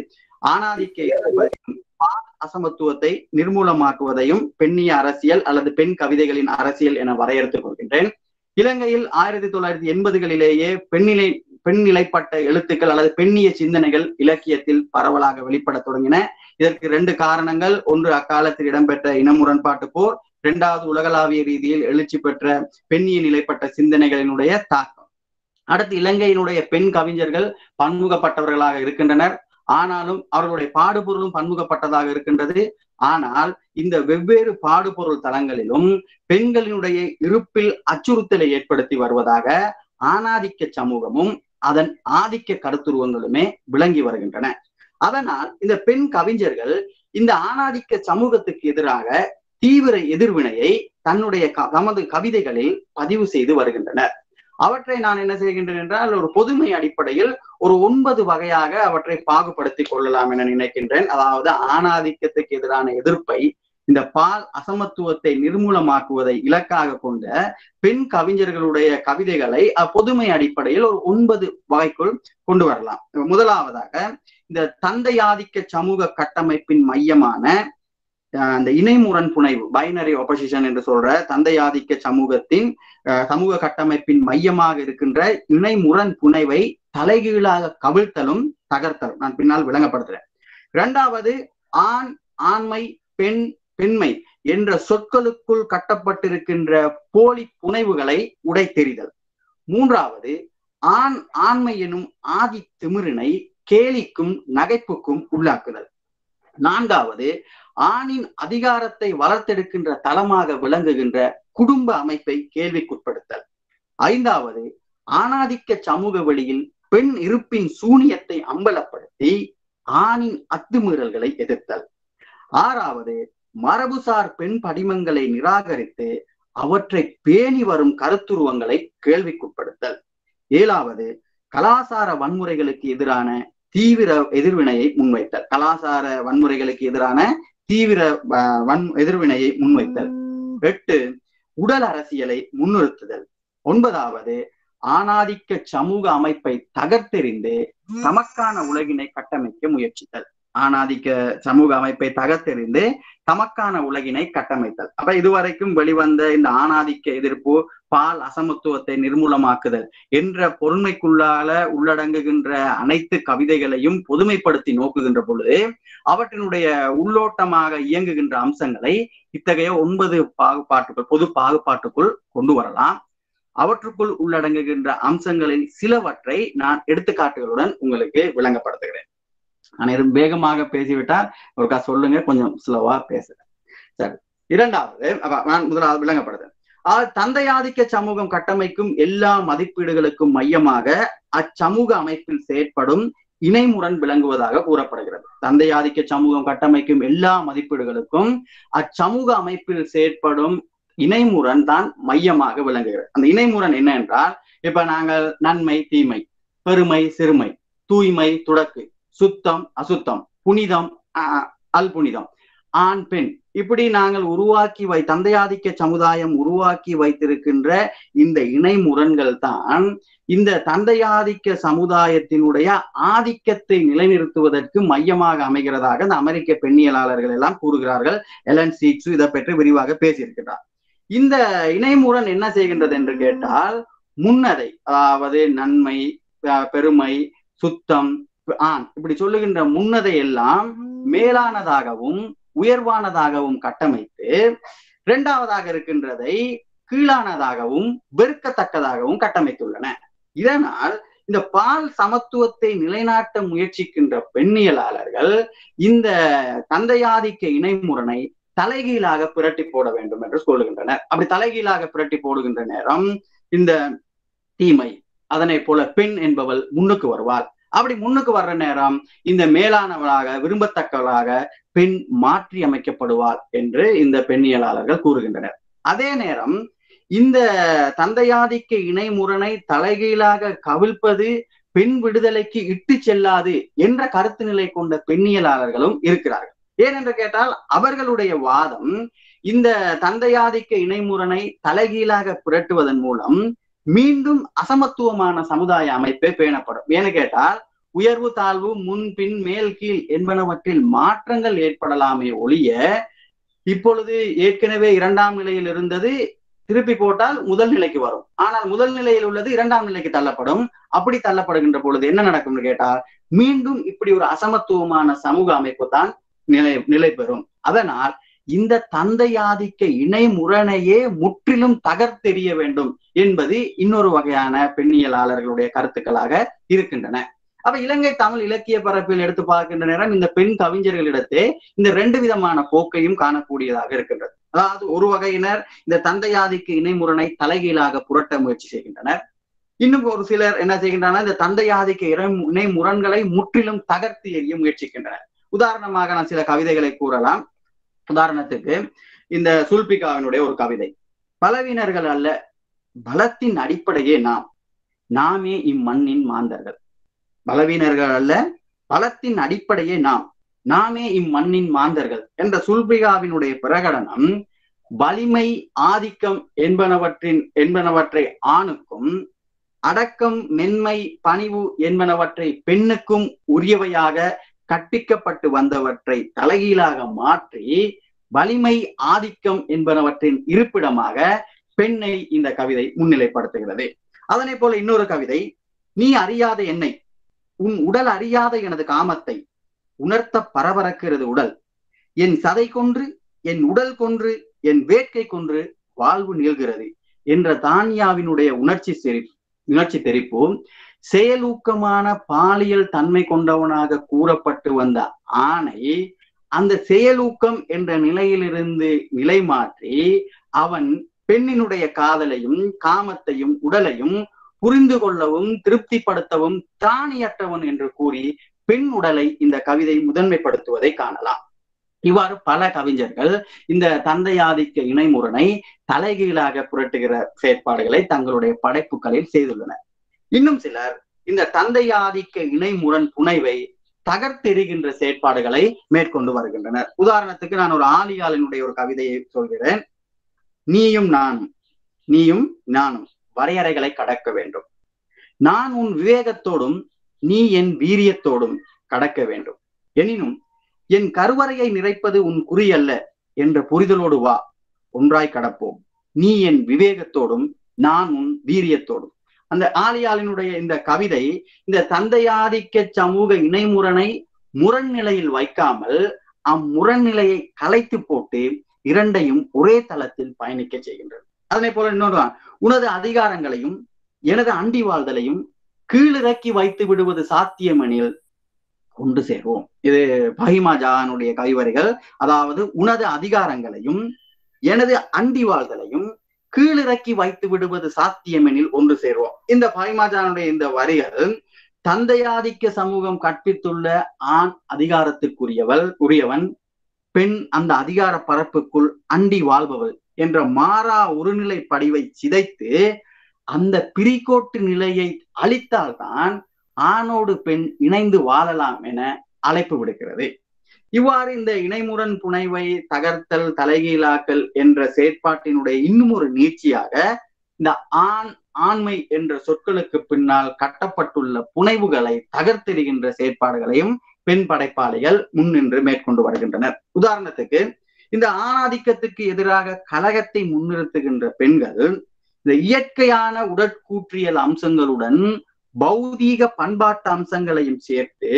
ஆணாதிக்க அசமத்துவத்தை நிர்மூலமாக்குவதையும் பெண்ணிய அரசியல் அல்லது பெண் கவிதைகளின் அரசியல் என வரையறுத்துக் கொள்கின்றேன் இலங்கையில் ஆயிரத்தி தொள்ளாயிரத்தி எண்பதுகளிலேயே பெண்ணிலை பெண் நிலைப்பட்ட எழுத்துக்கள் அல்லது பெண்ணிய சிந்தனைகள் இலக்கியத்தில் பரவலாக வெளிப்பட தொடங்கின இதற்கு ரெண்டு காரணங்கள் ஒன்று அக்காலத்தில் இடம்பெற்ற இன முரண்பாட்டு போர் இரண்டாவது உலகளாவிய ரீதியில் எழுச்சி பெற்ற பெண்ணிய நிலைப்பட்ட சிந்தனைகளினுடைய தாக்கம் அடுத்து இலங்கையினுடைய பெண் கவிஞர்கள் பன்முகப்பட்டவர்களாக இருக்கின்றனர் ஆனாலும் அவர்களுடைய பாடுபொருளும் பன்முகப்பட்டதாக இருக்கின்றது ஆனால் இந்த வெவ்வேறு பாடுபொருள் தளங்களிலும் பெண்களினுடைய இருப்பில் அச்சுறுத்தலை ஏற்படுத்தி வருவதாக ஆணாதிக்க சமூகமும் அதன் ஆதிக்க கருத்துருவங்களுமே விளங்கி வருகின்றன அதனால் இந்த பெண் கவிஞர்கள் இந்த ஆணாதிக்க சமூகத்துக்கு எதிராக தீவிர எதிர்வினையை தன்னுடைய தமது கவிதைகளில் பதிவு செய்து வருகின்றனர் அவற்றை நான் என்ன செய்கின்றேன் என்றால் ஒரு பொதுமை அடிப்படையில் ஒரு ஒன்பது வகையாக அவற்றை பாகுபடுத்திக் கொள்ளலாம் என நினைக்கின்றேன் அதாவது ஆணாதிக்கத்துக்கு எதிரான எதிர்ப்பை இந்த பால் அசமத்துவத்தை நிர்மூலமாக்குவதை இலக்காக கொண்ட பெண் கவிஞர்களுடைய கவிதைகளை பொதுமை அடிப்படையில் ஒரு ஒன்பது வகைக்குள் கொண்டு வரலாம் முதலாவதாக இந்த தந்தையாதிக்க சமூக கட்டமைப்பின் மையமான அந்த இணைமுரண் புனைவு பைனரி ஒப்போசிஷன் என்று சொல்ற தந்தையாதிக்க சமூகத்தின் சமூக கட்டமைப்பின் மையமாக இருக்கின்ற இணைமுரண் புனைவை தலைகீழாக கவிழ்த்தலும் தகர்த்தலும் நான் பின்னால் விளங்கப்படுத்துறேன் இரண்டாவது ஆண் ஆண்மை பெண் பெண்மை என்ற சொற்களுக்குள் கட்டப்பட்டிருக்கின்ற போலி புனைவுகளை உடைத்தெறிதல் மூன்றாவது ஆண் ஆண்மை எனும் ஆதி திமிரினை கேலிக்கும் நகைப்புக்கும் உள்ளாக்குதல் நான்காவது ஆணின் அதிகாரத்தை வளர்த்தெடுக்கின்ற தளமாக விளங்குகின்ற குடும்ப அமைப்பை கேள்விக்குட்படுத்தல் ஐந்தாவது ஆணாதிக்க சமூக வழியில் பெண் இருப்பின் சூனியத்தை அம்பலப்படுத்தி ஆணின் அத்துமீறல்களை எதிர்த்தல் ஆறாவது மரபுசார் பெண் படிமங்களை நிராகரித்து அவற்றை பேணி வரும் கருத்துருவங்களை கேள்விக்குட்படுத்தல் ஏழாவது கலாசார வன்முறைகளுக்கு எதிரான தீவிர எதிர்வினையை முன்வைத்தல் கலாசார வன்முறைகளுக்கு எதிரான தீவிர வன் எதிர்வினையை முன்வைத்தல் எட்டு உடல் அரசியலை முன்னிறுத்துதல் ஒன்பதாவது ஆணாதிக்க சமூக அமைப்பை தகர்த்தெறிந்து தமக்கான உலகினை கட்டமைக்க முயற்சித்தல் ஆணாதிக்க சமூக அமைப்பை தகர்த்தெறிந்து தமக்கான உலகினை கட்டமைத்தல் அப்ப இதுவரைக்கும் வெளிவந்த இந்த ஆணாதிக்க எதிர்ப்பு பால் அசமத்துவத்தை நிர்மூலமாக்குதல் என்ற பொருண்மைக்குள்ளால உள்ளடங்குகின்ற அனைத்து கவிதைகளையும் பொதுமைப்படுத்தி நோக்குகின்ற பொழுது அவற்றினுடைய உள்ளோட்டமாக இயங்குகின்ற அம்சங்களை இத்தகைய ஒன்பது பாகுபாட்டுக்குள் பொது பாகுபாட்டுக்குள் கொண்டு வரலாம் அவற்றுக்குள் உள்ளடங்குகின்ற அம்சங்களில் சிலவற்றை நான் எடுத்துக்காட்டுகளுடன் உங்களுக்கு விளங்கப்படுத்துகிறேன் நான் எதுவும் வேகமாக பேசிவிட்டால் ஒருக்கா சொல்லுங்க கொஞ்சம் ஸ்லோவா பேசுறேன் சரி இரண்டாவது நான் முதலாவது விளங்கப்படுது தந்தையாதிக்க சமூகம் கட்டமைக்கும் எல்லா மதிப்பீடுகளுக்கும் மையமாக அச்சமூக அமைப்பில் செயற்படும் இணைமுரண் விளங்குவதாக கூறப்படுகிறது தந்தையாதிக்க சமூகம் கட்டமைக்கும் எல்லா மதிப்பீடுகளுக்கும் அச்சமூக அமைப்பில் செயற்படும் இணைமுரண் தான் மையமாக விளங்குகிறது அந்த இணைமுரண் என்ன என்றால் இப்ப நாங்கள் நன்மை தீமை பெருமை சிறுமை தூய்மை துடக்கு சுத்தம் அசுத்தம் புனிதம் அல் புனிதம் ஆண் பெண் இப்படி நாங்கள் உருவாக்கி வை தந்தையாதிக்க சமுதாயம் உருவாக்கி வைத்திருக்கின்ற இந்த இணை முரண்கள் தான் இந்த தந்தையாதிக்க சமுதாயத்தினுடைய ஆதிக்கத்தை நிலைநிறுத்துவதற்கு மையமாக அமைகிறதாக இந்த அமெரிக்க பெண்ணியலாளர்கள் எல்லாம் கூறுகிறார்கள் எலன் சீக்ஸு இதை பற்றி விரிவாக பேசியிருக்கிறார் இந்த இணைமுரண் என்ன செய்கின்றது என்று கேட்டால் முன்னதை அதாவது நன்மை பெருமை சுத்தம் ஆண் இப்படி சொல்லுகின்ற முன்னதை எல்லாம் மேலானதாகவும் உயர்வானதாகவும் கட்டமைத்து இரண்டாவதாக இருக்கின்றதை கீழானதாகவும் வெறுக்கத்தக்கதாகவும் கட்டமைத்துள்ளன இதனால் இந்த பால் சமத்துவத்தை நிலைநாட்ட முயற்சிக்கின்ற பெண்ணியலாளர்கள் இந்த தந்தையாதிக்க இணைமுரணை தலைகீழாக புரட்டி போட வேண்டும் என்று சொல்லுகின்றனர் அப்படி தலைகீழாக புரட்டி போடுகின்ற நேரம் இந்த தீமை அதனை போல பெண் என்பவள் முன்னுக்கு வருவாள் அப்படி முன்னுக்கு வர்ற நேரம் இந்த மேலானவளாக விரும்பத்தக்கவளாக பெண் மாற்றி அமைக்கப்படுவாள் என்று இந்த பெண்ணியலாளர்கள் கூறுகின்றனர் அதே நேரம் இந்த தந்தையாதிக்க இணைமுரணை தலைகீழாக கவிழ்ப்பது பெண் விடுதலைக்கு இட்டு செல்லாது என்ற கருத்து நிலை கொண்ட பெண்ணியலாளர்களும் இருக்கிறார்கள் ஏனென்று கேட்டால் அவர்களுடைய வாதம் இந்த தந்தையாதிக்க இணைமுரணை தலைகீழாக புரட்டுவதன் மூலம் மீண்டும் அசமத்துவமான சமுதாய அமைப்பே பேணப்படும் ஏன்னு கேட்டால் உயர்வு தாழ்வு முன் பின் மேல் கீழ் என்பனவற்றில் மாற்றங்கள் ஏற்படலாமே ஒழிய இப்பொழுது ஏற்கனவே இரண்டாம் நிலையில் இருந்தது திருப்பி போட்டால் முதல் நிலைக்கு வரும் ஆனால் முதல் நிலையில் உள்ளது இரண்டாம் நிலைக்கு தள்ளப்படும் அப்படி தள்ளப்படுகின்ற பொழுது என்ன நடக்கும்னு கேட்டால் மீண்டும் இப்படி ஒரு அசமத்துவமான சமூக அமைப்பு தான் நிலை நிலை பெறும் அதனால் இந்த தந்தையாதிக்க இணை முரணையே முற்றிலும் தகர்த்தெறிய வேண்டும் என்பது இன்னொரு வகையான பெண்ணியலாளர்களுடைய கருத்துக்களாக இருக்கின்றன அப்ப இலங்கை தமிழ் இலக்கிய பரப்பில் எடுத்து பார்க்கின்ற நேரம் இந்த பெண் கவிஞர்களிடத்தே இந்த ரெண்டு விதமான போக்கையும் காணக்கூடியதாக இருக்கின்றது அதாவது ஒரு வகையினர் இந்த தந்தையாதிக்க இணைமுரணை தலைகீழாக புரட்ட முயற்சி செய்கின்றனர் இன்னும் ஒரு சிலர் என்ன செய்கின்றனர் இந்த தந்தையாதிக்க இறை இணை முரண்களை முற்றிலும் தகர்த்து எறிய முயற்சிக்கின்றனர் உதாரணமாக நான் சில கவிதைகளை கூறலாம் உதாரணத்துக்கு இந்த சுல்பிகாவினுடைய ஒரு கவிதை பலவீனர்கள் அல்ல பலத்தின் அடிப்படையே நாம் நாமே இம்மண்ணின் மாந்தர்கள் பலவீனர்கள் அல்ல பலத்தின் அடிப்படையே நாம் நாமே இம்மண்ணின் மாந்தர்கள் என்ற சுல்பிகாவினுடைய பிரகடனம் வலிமை ஆதிக்கம் என்பனவற்றின் என்பனவற்றை ஆணுக்கும் அடக்கம் மென்மை பணிவு என்பனவற்றை பெண்ணுக்கும் உரியவையாக கற்பிக்கப்பட்டு வந்தவற்றை தலைகீழாக மாற்றி வலிமை ஆதிக்கம் என்பனவற்றின் இருப்பிடமாக பெண்ணை இந்த கவிதை முன்னிலைப்படுத்துகிறது அதனை போல இன்னொரு கவிதை நீ அறியாத என்னை உன் உடல் அறியாத எனது காமத்தை உணர்த்த பரபரக்கிறது உடல் என் சதை கொன்று என் உடல் கொன்று என் வேட்கை கொன்று வாழ்வு நிகழ்கிறது என்ற தானியாவினுடைய உணர்ச்சி செறி உணர்ச்சி தெரிப்பும் செயலூக்கமான பாலியல் தன்மை கொண்டவனாக கூறப்பட்டு வந்த ஆணை அந்த செயலூக்கம் என்ற நிலையிலிருந்து நிலை மாற்றி அவன் பெண்ணினுடைய காதலையும் காமத்தையும் உடலையும் புரிந்து கொள்ளவும் திருப்திப்படுத்தவும் தானியற்றவன் என்று கூறி பெண் உடலை இந்த கவிதை முதன்மைப்படுத்துவதை காணலாம் இவ்வாறு பல கவிஞர்கள் இந்த தந்தையாதிக்க இணைமுரணை தலைகீழாக புரட்டுகிற செயற்பாடுகளை தங்களுடைய படைப்புகளில் செய்துள்ளனர் இன்னும் சிலர் இந்த தந்தையாதிக்க இணைமுரண் புனைவை தகர்த்தெறிகின்ற செயற்பாடுகளை மேற்கொண்டு வருகின்றனர் உதாரணத்துக்கு நான் ஒரு ஆலியாளினுடைய ஒரு கவிதையை சொல்கிறேன் நீயும் நானும் நீயும் நானும் வரையறைகளை கடக்க வேண்டும் நான் உன் விவேகத்தோடும் நீ என் வீரியத்தோடும் கடக்க வேண்டும் எனினும் என் கருவறையை நிறைப்பது உன் குறி அல்ல என்ற புரிதலோடு வா ஒன்றாய் கடப்போம் நீ என் விவேகத்தோடும் நான் உன் வீரியத்தோடும் அந்த ஆலியாளினுடைய இந்த கவிதை இந்த தந்தையாதிக்க சமூக இணைமுரணை முரண்நிலையில் வைக்காமல் அம்முரண்நிலையை கலைத்து போட்டு இரண்டையும் ஒரே தளத்தில் பயணிக்க செய்கின்றது அதனை போல இன்னொரு உனது அதிகாரங்களையும் எனது அண்டி வாழ்தலையும் கீழிறக்கி வைத்து விடுவது சாத்தியமெனில் கொண்டு சேர்வோம் இது பஹிமா ஜஹானுடைய கவிவரிகள் அதாவது உனது அதிகாரங்களையும் எனது அண்டி வாழ்தலையும் கீழிறக்கி வைத்து விடுவது சாத்தியமெனில் ஒன்று சேர்வோம் இந்த பஹிமா ஜஹானுடைய இந்த வரிகள் தந்தையாதிக்க சமூகம் கற்பித்துள்ள ஆண் அதிகாரத்திற்குரியவள் உரியவன் பெண் அந்த அதிகார பரப்புக்குள் அண்டி வாழ்பவள் என்ற மாறா ஒருநிலை படிவை சிதைத்து அந்த பிரிகோட்டு நிலையை அளித்தால்தான் ஆணோடு பெண் இணைந்து வாழலாம் என அழைப்பு விடுக்கிறது இவ்வாறு இந்த இணைமுரண் புனைவை தகர்த்தல் தலைகீழாக்கல் என்ற செயற்பாட்டினுடைய இன்னும் ஒரு நீட்சியாக இந்த ஆண் ஆண்மை என்ற சொற்களுக்கு பின்னால் கட்டப்பட்டுள்ள புனைவுகளை தகர்த்தெறிகின்ற செயற்பாடுகளையும் பெண் படைப்பாளிகள் முன்னின்று மேற்கொண்டு வருகின்றனர் உதாரணத்துக்கு இந்த ஆணாதிக்கத்துக்கு எதிராக கலகத்தை முன்னிறுத்துகின்ற பெண்கள் இந்த இயற்கையான உடற்கூற்றியல் அம்சங்களுடன் பௌதீக பண்பாட்டு அம்சங்களையும் சேர்த்து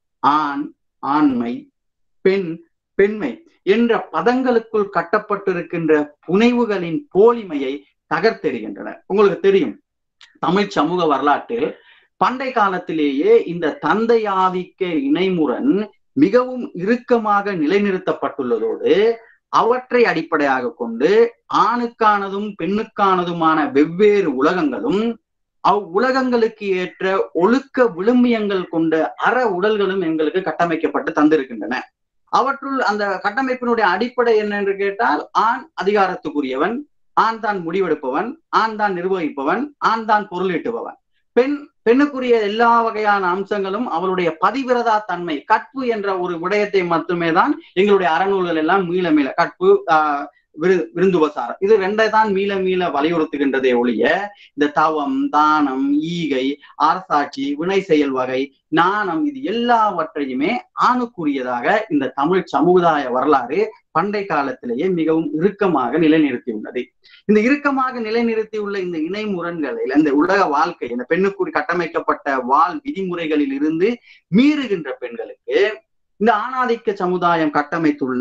ஆண் ஆண்மை பெண் பெண்மை என்ற பதங்களுக்குள் கட்டப்பட்டிருக்கின்ற புனைவுகளின் போலிமையை தகர்த்தெறிகின்றனர் உங்களுக்கு தெரியும் தமிழ் சமூக வரலாற்றில் பண்டை காலத்திலேயே இந்த தந்தையாதிக்க இணைமுரண் மிகவும் இறுக்கமாக நிலைநிறுத்தப்பட்டுள்ளதோடு அவற்றை அடிப்படையாக கொண்டு ஆணுக்கானதும் பெண்ணுக்கானதுமான வெவ்வேறு உலகங்களும் அவ் உலகங்களுக்கு ஏற்ற ஒழுக்க விழுமியங்கள் கொண்ட அற உடல்களும் எங்களுக்கு கட்டமைக்கப்பட்டு தந்திருக்கின்றன அவற்றுள் அந்த கட்டமைப்பினுடைய அடிப்படை என்ன என்று கேட்டால் ஆண் அதிகாரத்துக்குரியவன் ஆண் தான் முடிவெடுப்பவன் ஆண் தான் நிர்வகிப்பவன் ஆண் தான் பொருளீட்டுபவன் பெண் பெண்ணுக்குரிய எல்லா வகையான அம்சங்களும் அவளுடைய பதிவிரதா தன்மை கற்பு என்ற ஒரு விடயத்தை மட்டுமே தான் எங்களுடைய அறநூல்கள் எல்லாம் மீள மீள கற்பு ஆஹ் விரு விருந்துபசாரம் இது ரெண்டை தான் மீள மீள வலியுறுத்துகின்றதே ஒழிய இந்த தவம் தானம் ஈகை ஆர்சாட்சி வினை செயல் வகை நாணம் இது எல்லாவற்றையுமே ஆணுக்குரியதாக இந்த தமிழ் சமுதாய வரலாறு பண்டை காலத்திலேயே மிகவும் இறுக்கமாக நிலைநிறுத்தியுள்ளது இந்த இறுக்கமாக நிலைநிறுத்தியுள்ள இந்த இணை முரண்களில் இந்த உலக வாழ்க்கை இந்த பெண்ணுக்குறி கட்டமைக்கப்பட்ட வாழ் விதிமுறைகளில் இருந்து மீறுகின்ற பெண்களுக்கு இந்த ஆணாதிக்க சமுதாயம் கட்டமைத்துள்ள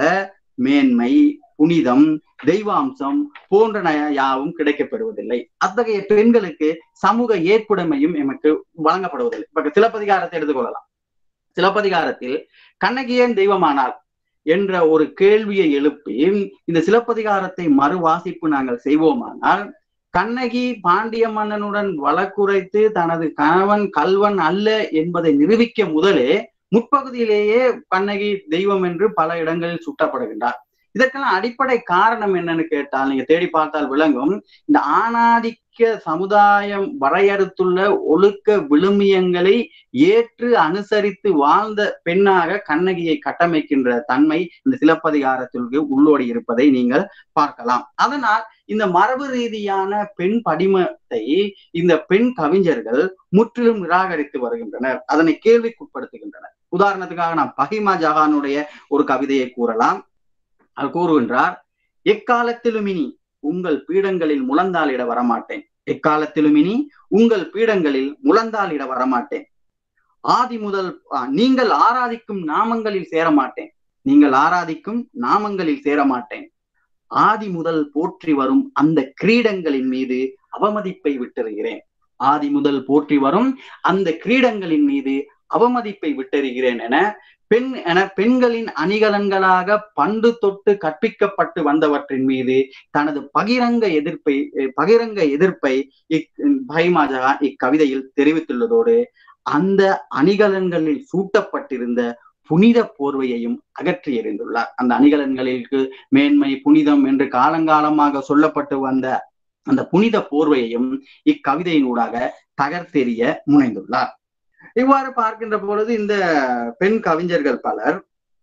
மேன்மை புனிதம் தெய்வாம்சம் போன்றன யாவும் கிடைக்கப்பெறுவதில்லை அத்தகைய பெண்களுக்கு சமூக ஏற்புடைமையும் எமக்கு வழங்கப்படுவதில்லை இப்ப சிலப்பதிகாரத்தை எடுத்துக்கொள்ளலாம் சிலப்பதிகாரத்தில் கண்ணகியன் தெய்வமானார் என்ற ஒரு கேள்வியை எழுப்பி இந்த சிலப்பதிகாரத்தை மறுவாசிப்பு நாங்கள் செய்வோமானால் கண்ணகி பாண்டிய மன்னனுடன் வழக்குரைத்து தனது கணவன் கல்வன் அல்ல என்பதை நிரூபிக்க முதலே முற்பகுதியிலேயே கண்ணகி தெய்வம் என்று பல இடங்களில் சுட்டப்படுகின்றார் இதற்கெல்லாம் அடிப்படை காரணம் என்னன்னு கேட்டால் நீங்க தேடி பார்த்தால் விளங்கும் இந்த ஆணாதிக்க சமுதாயம் வரையறுத்துள்ள ஒழுக்க விழுமியங்களை ஏற்று அனுசரித்து வாழ்ந்த பெண்ணாக கண்ணகியை கட்டமைக்கின்ற தன்மை இந்த சிலப்பதிகாரத்திற்கு உள்ளோடி இருப்பதை நீங்கள் பார்க்கலாம் அதனால் இந்த மரபு ரீதியான பெண் படிமத்தை இந்த பெண் கவிஞர்கள் முற்றிலும் நிராகரித்து வருகின்றனர் அதனை கேள்விக்குட்படுத்துகின்றனர் உதாரணத்துக்காக நான் பஹிமா ஜஹானுடைய ஒரு கவிதையை கூறலாம் அது கூறுகின்றார் எக்காலத்திலும் இனி உங்கள் பீடங்களில் முழந்தாளிட வரமாட்டேன் எக்காலத்திலும் இனி உங்கள் பீடங்களில் முழந்தாளிட வரமாட்டேன் ஆதி முதல் நீங்கள் ஆராதிக்கும் நாமங்களில் சேரமாட்டேன் நீங்கள் ஆராதிக்கும் நாமங்களில் சேரமாட்டேன் ஆதி முதல் போற்றி வரும் அந்த கிரீடங்களின் மீது அவமதிப்பை விட்டுறுகிறேன் ஆதி முதல் போற்றி வரும் அந்த கிரீடங்களின் மீது அவமதிப்பை விட்டறிகிறேன் என பெண் என பெண்களின் அணிகலன்களாக பண்டு தொட்டு கற்பிக்கப்பட்டு வந்தவற்றின் மீது தனது பகிரங்க எதிர்ப்பை பகிரங்க எதிர்ப்பை இக் பைமாஜகா இக்கவிதையில் தெரிவித்துள்ளதோடு அந்த அணிகலன்களில் சூட்டப்பட்டிருந்த புனித போர்வையையும் அகற்றி எறிந்துள்ளார் அந்த அணிகலன்களிற்கு மேன்மை புனிதம் என்று காலங்காலமாக சொல்லப்பட்டு வந்த அந்த புனித போர்வையையும் இக்கவிதையினூடாக தகர்த்தெறிய முனைந்துள்ளார் இவ்வாறு பார்க்கின்ற பொழுது இந்த பெண் கவிஞர்கள் பலர்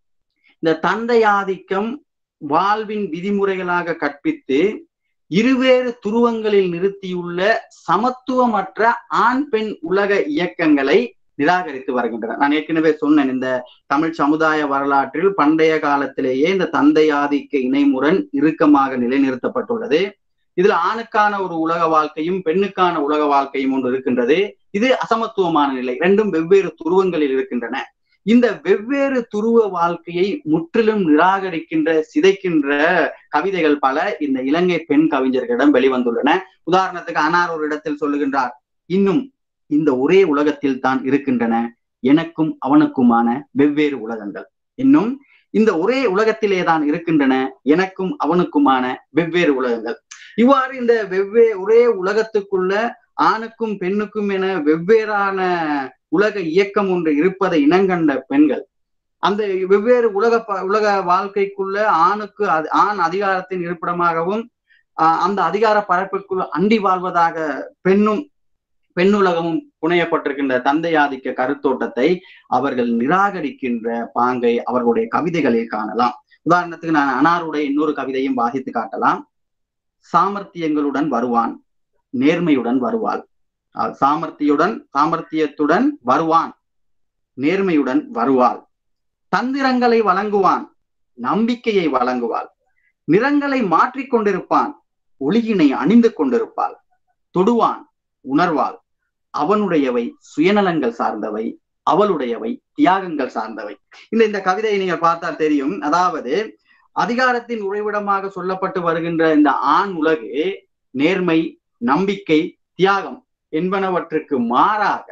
இந்த தந்தையாதிக்கம் வாழ்வின் விதிமுறைகளாக கற்பித்து இருவேறு துருவங்களில் நிறுத்தியுள்ள சமத்துவமற்ற ஆண் பெண் உலக இயக்கங்களை நிராகரித்து வருகின்றனர் நான் ஏற்கனவே சொன்னேன் இந்த தமிழ் சமுதாய வரலாற்றில் பண்டைய காலத்திலேயே இந்த தந்தையாதிக்க இணைமுரண் இறுக்கமாக நிலைநிறுத்தப்பட்டுள்ளது இதுல ஆணுக்கான ஒரு உலக வாழ்க்கையும் பெண்ணுக்கான உலக வாழ்க்கையும் ஒன்று இருக்கின்றது இது அசமத்துவமான நிலை ரெண்டும் வெவ்வேறு துருவங்களில் இருக்கின்றன இந்த வெவ்வேறு துருவ வாழ்க்கையை முற்றிலும் நிராகரிக்கின்ற சிதைக்கின்ற கவிதைகள் பல இந்த இலங்கை பெண் கவிஞர்களிடம் வெளிவந்துள்ளன உதாரணத்துக்கு அனார் ஒரு இடத்தில் சொல்லுகின்றார் இன்னும் இந்த ஒரே உலகத்தில் தான் இருக்கின்றன எனக்கும் அவனுக்குமான வெவ்வேறு உலகங்கள் இன்னும் இந்த ஒரே உலகத்திலே தான் இருக்கின்றன எனக்கும் அவனுக்குமான வெவ்வேறு உலகங்கள் இவ்வாறு இந்த வெவ்வே ஒரே உலகத்துக்குள்ள ஆணுக்கும் பெண்ணுக்கும் என வெவ்வேறான உலக இயக்கம் ஒன்று இருப்பதை இனங்கண்ட பெண்கள் அந்த வெவ்வேறு உலக உலக வாழ்க்கைக்குள்ள ஆணுக்கு ஆண் அதிகாரத்தின் இருப்பிடமாகவும் அந்த அதிகார பரப்பிற்குள் அண்டி வாழ்வதாக பெண்ணும் பெண்ணுலகமும் புனையப்பட்டிருக்கின்ற தந்தையாதிக்க கருத்தோட்டத்தை அவர்கள் நிராகரிக்கின்ற பாங்கை அவர்களுடைய கவிதைகளில் காணலாம் உதாரணத்துக்கு நான் அனாருடைய இன்னொரு கவிதையும் வாசித்து காட்டலாம் சாமர்த்தியங்களுடன் வருவான் நேர்மையுடன் வருவாள் சாமர்த்தியுடன் சாமர்த்தியத்துடன் வருவான் நேர்மையுடன் வருவாள் தந்திரங்களை வழங்குவான் நம்பிக்கையை வழங்குவாள் நிறங்களை மாற்றிக் கொண்டிருப்பான் ஒளியினை அணிந்து கொண்டிருப்பாள் தொடுவான் உணர்வாள் அவனுடையவை சுயநலங்கள் சார்ந்தவை அவளுடையவை தியாகங்கள் சார்ந்தவை இந்த இந்த கவிதையை நீங்க பார்த்தா தெரியும் அதாவது அதிகாரத்தின் உறைவிடமாக சொல்லப்பட்டு வருகின்ற இந்த ஆண் உலகு நேர்மை நம்பிக்கை தியாகம் என்பனவற்றுக்கு மாறாக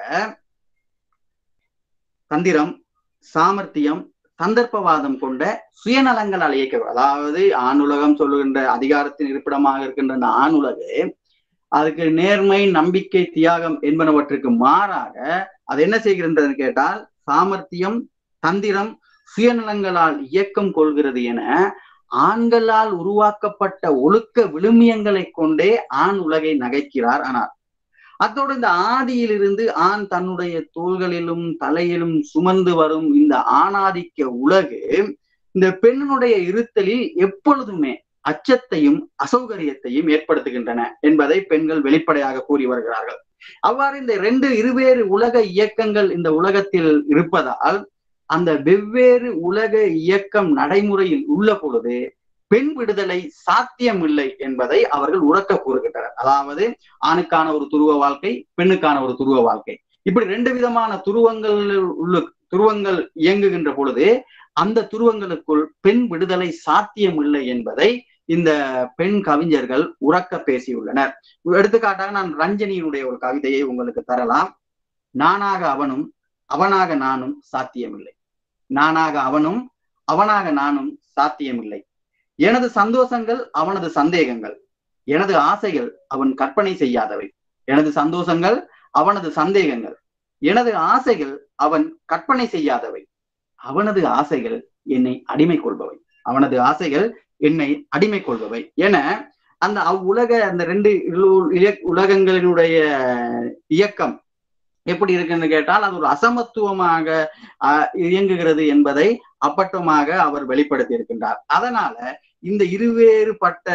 தந்திரம் சாமர்த்தியம் சந்தர்ப்பவாதம் கொண்ட சுயநலங்களால் இயக்க அதாவது ஆணுலகம் சொல்லுகின்ற அதிகாரத்தின் இருப்பிடமாக இருக்கின்ற அந்த ஆணுலகு அதுக்கு நேர்மை நம்பிக்கை தியாகம் என்பனவற்றுக்கு மாறாக அது என்ன செய்கின்றதுன்னு கேட்டால் சாமர்த்தியம் தந்திரம் சுயநலங்களால் இயக்கம் கொள்கிறது என ஆண்களால் உருவாக்கப்பட்ட ஒழுக்க விழுமியங்களை கொண்டே ஆண் உலகை நகைக்கிறார் ஆனால் அத்தோடு இந்த ஆதியிலிருந்து ஆண் தன்னுடைய தோள்களிலும் தலையிலும் சுமந்து வரும் இந்த ஆணாதிக்க உலகு இந்த பெண்ணுடைய இருத்தலில் எப்பொழுதுமே அச்சத்தையும் அசௌகரியத்தையும் ஏற்படுத்துகின்றன என்பதை பெண்கள் வெளிப்படையாக கூறி வருகிறார்கள் அவ்வாறு இந்த ரெண்டு இருவேறு உலக இயக்கங்கள் இந்த உலகத்தில் இருப்பதால் அந்த வெவ்வேறு உலக இயக்கம் நடைமுறையில் உள்ள பொழுது பெண் விடுதலை சாத்தியமில்லை என்பதை அவர்கள் உறக்க கூறுகின்றனர் அதாவது ஆணுக்கான ஒரு துருவ வாழ்க்கை பெண்ணுக்கான ஒரு துருவ வாழ்க்கை இப்படி ரெண்டு விதமான துருவங்கள் உள்ள துருவங்கள் இயங்குகின்ற பொழுது அந்த துருவங்களுக்குள் பெண் விடுதலை சாத்தியமில்லை என்பதை இந்த பெண் கவிஞர்கள் உறக்க பேசியுள்ளனர் எடுத்துக்காட்டாக நான் ரஞ்சனியினுடைய ஒரு கவிதையை உங்களுக்கு தரலாம் நானாக அவனும் அவனாக நானும் சாத்தியமில்லை நானாக அவனும் அவனாக நானும் சாத்தியமில்லை எனது சந்தோஷங்கள் அவனது சந்தேகங்கள் எனது ஆசைகள் அவன் கற்பனை செய்யாதவை எனது சந்தோஷங்கள் அவனது சந்தேகங்கள் எனது ஆசைகள் அவன் கற்பனை செய்யாதவை அவனது ஆசைகள் என்னை அடிமை கொள்பவை அவனது ஆசைகள் என்னை அடிமை கொள்பவை என அந்த அவ்வுலக அந்த ரெண்டு இலு- இய- உலகங்களினுடைய இயக்கம் எப்படி இருக்குன்னு கேட்டால் அது ஒரு அசமத்துவமாக ஆஹ், இயங்குகிறது என்பதை அப்பட்டமாக அவர் வெளிப்படுத்தி இருக்கின்றார் அதனால இந்த இருவேறுபட்ட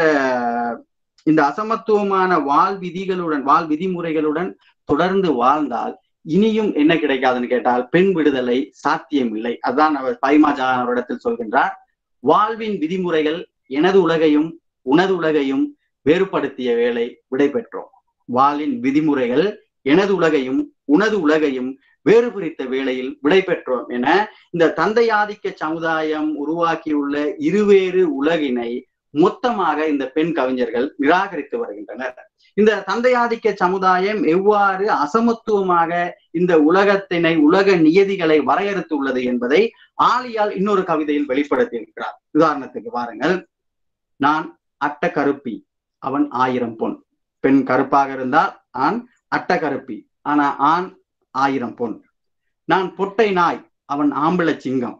இந்த அசமத்துவமான வாழ் விதிகளுடன் வாழ் விதிமுறைகளுடன் தொடர்ந்து வாழ்ந்தால் இனியும் என்ன கிடைக்காதுன்னு கேட்டால் பெண் விடுதலை சாத்தியம் இல்லை அதான் அவர் பைமாஜான் அவரிடத்தில் சொல்கின்றார் வாழ்வின் விதிமுறைகள் எனது உலகையும் உனது உலகையும் வேறுபடுத்திய வேலை விடைபெற்றோம் வாளின் விதிமுறைகள் எனது உலகையும் உனது உலகையும் வேறுபிரித்த வேளையில் விடைபெற்றோம் என இந்த தந்தையாதிக்க சமுதாயம் உருவாக்கியுள்ள இருவேறு உலகினை மொத்தமாக இந்த பெண் கவிஞர்கள் நிராகரித்து வருகின்றனர் இந்த தந்தையாதிக்க சமுதாயம் எவ்வாறு அசமத்துவமாக இந்த உலகத்தினை உலக நியதிகளை வரையறுத்துள்ளது என்பதை ஆலியால் இன்னொரு கவிதையில் வெளிப்படுத்தி இருக்கிறார் உதாரணத்துக்கு பாருங்கள் நான் அட்ட கருப்பி அவன் ஆயிரம் பொன் பெண் கருப்பாக இருந்தால் ஆண் அட்ட கருப்பி ஆனா ஆண் ஆயிரம் பொன் நான் பொட்டை நாய் அவன் ஆம்பளை சிங்கம்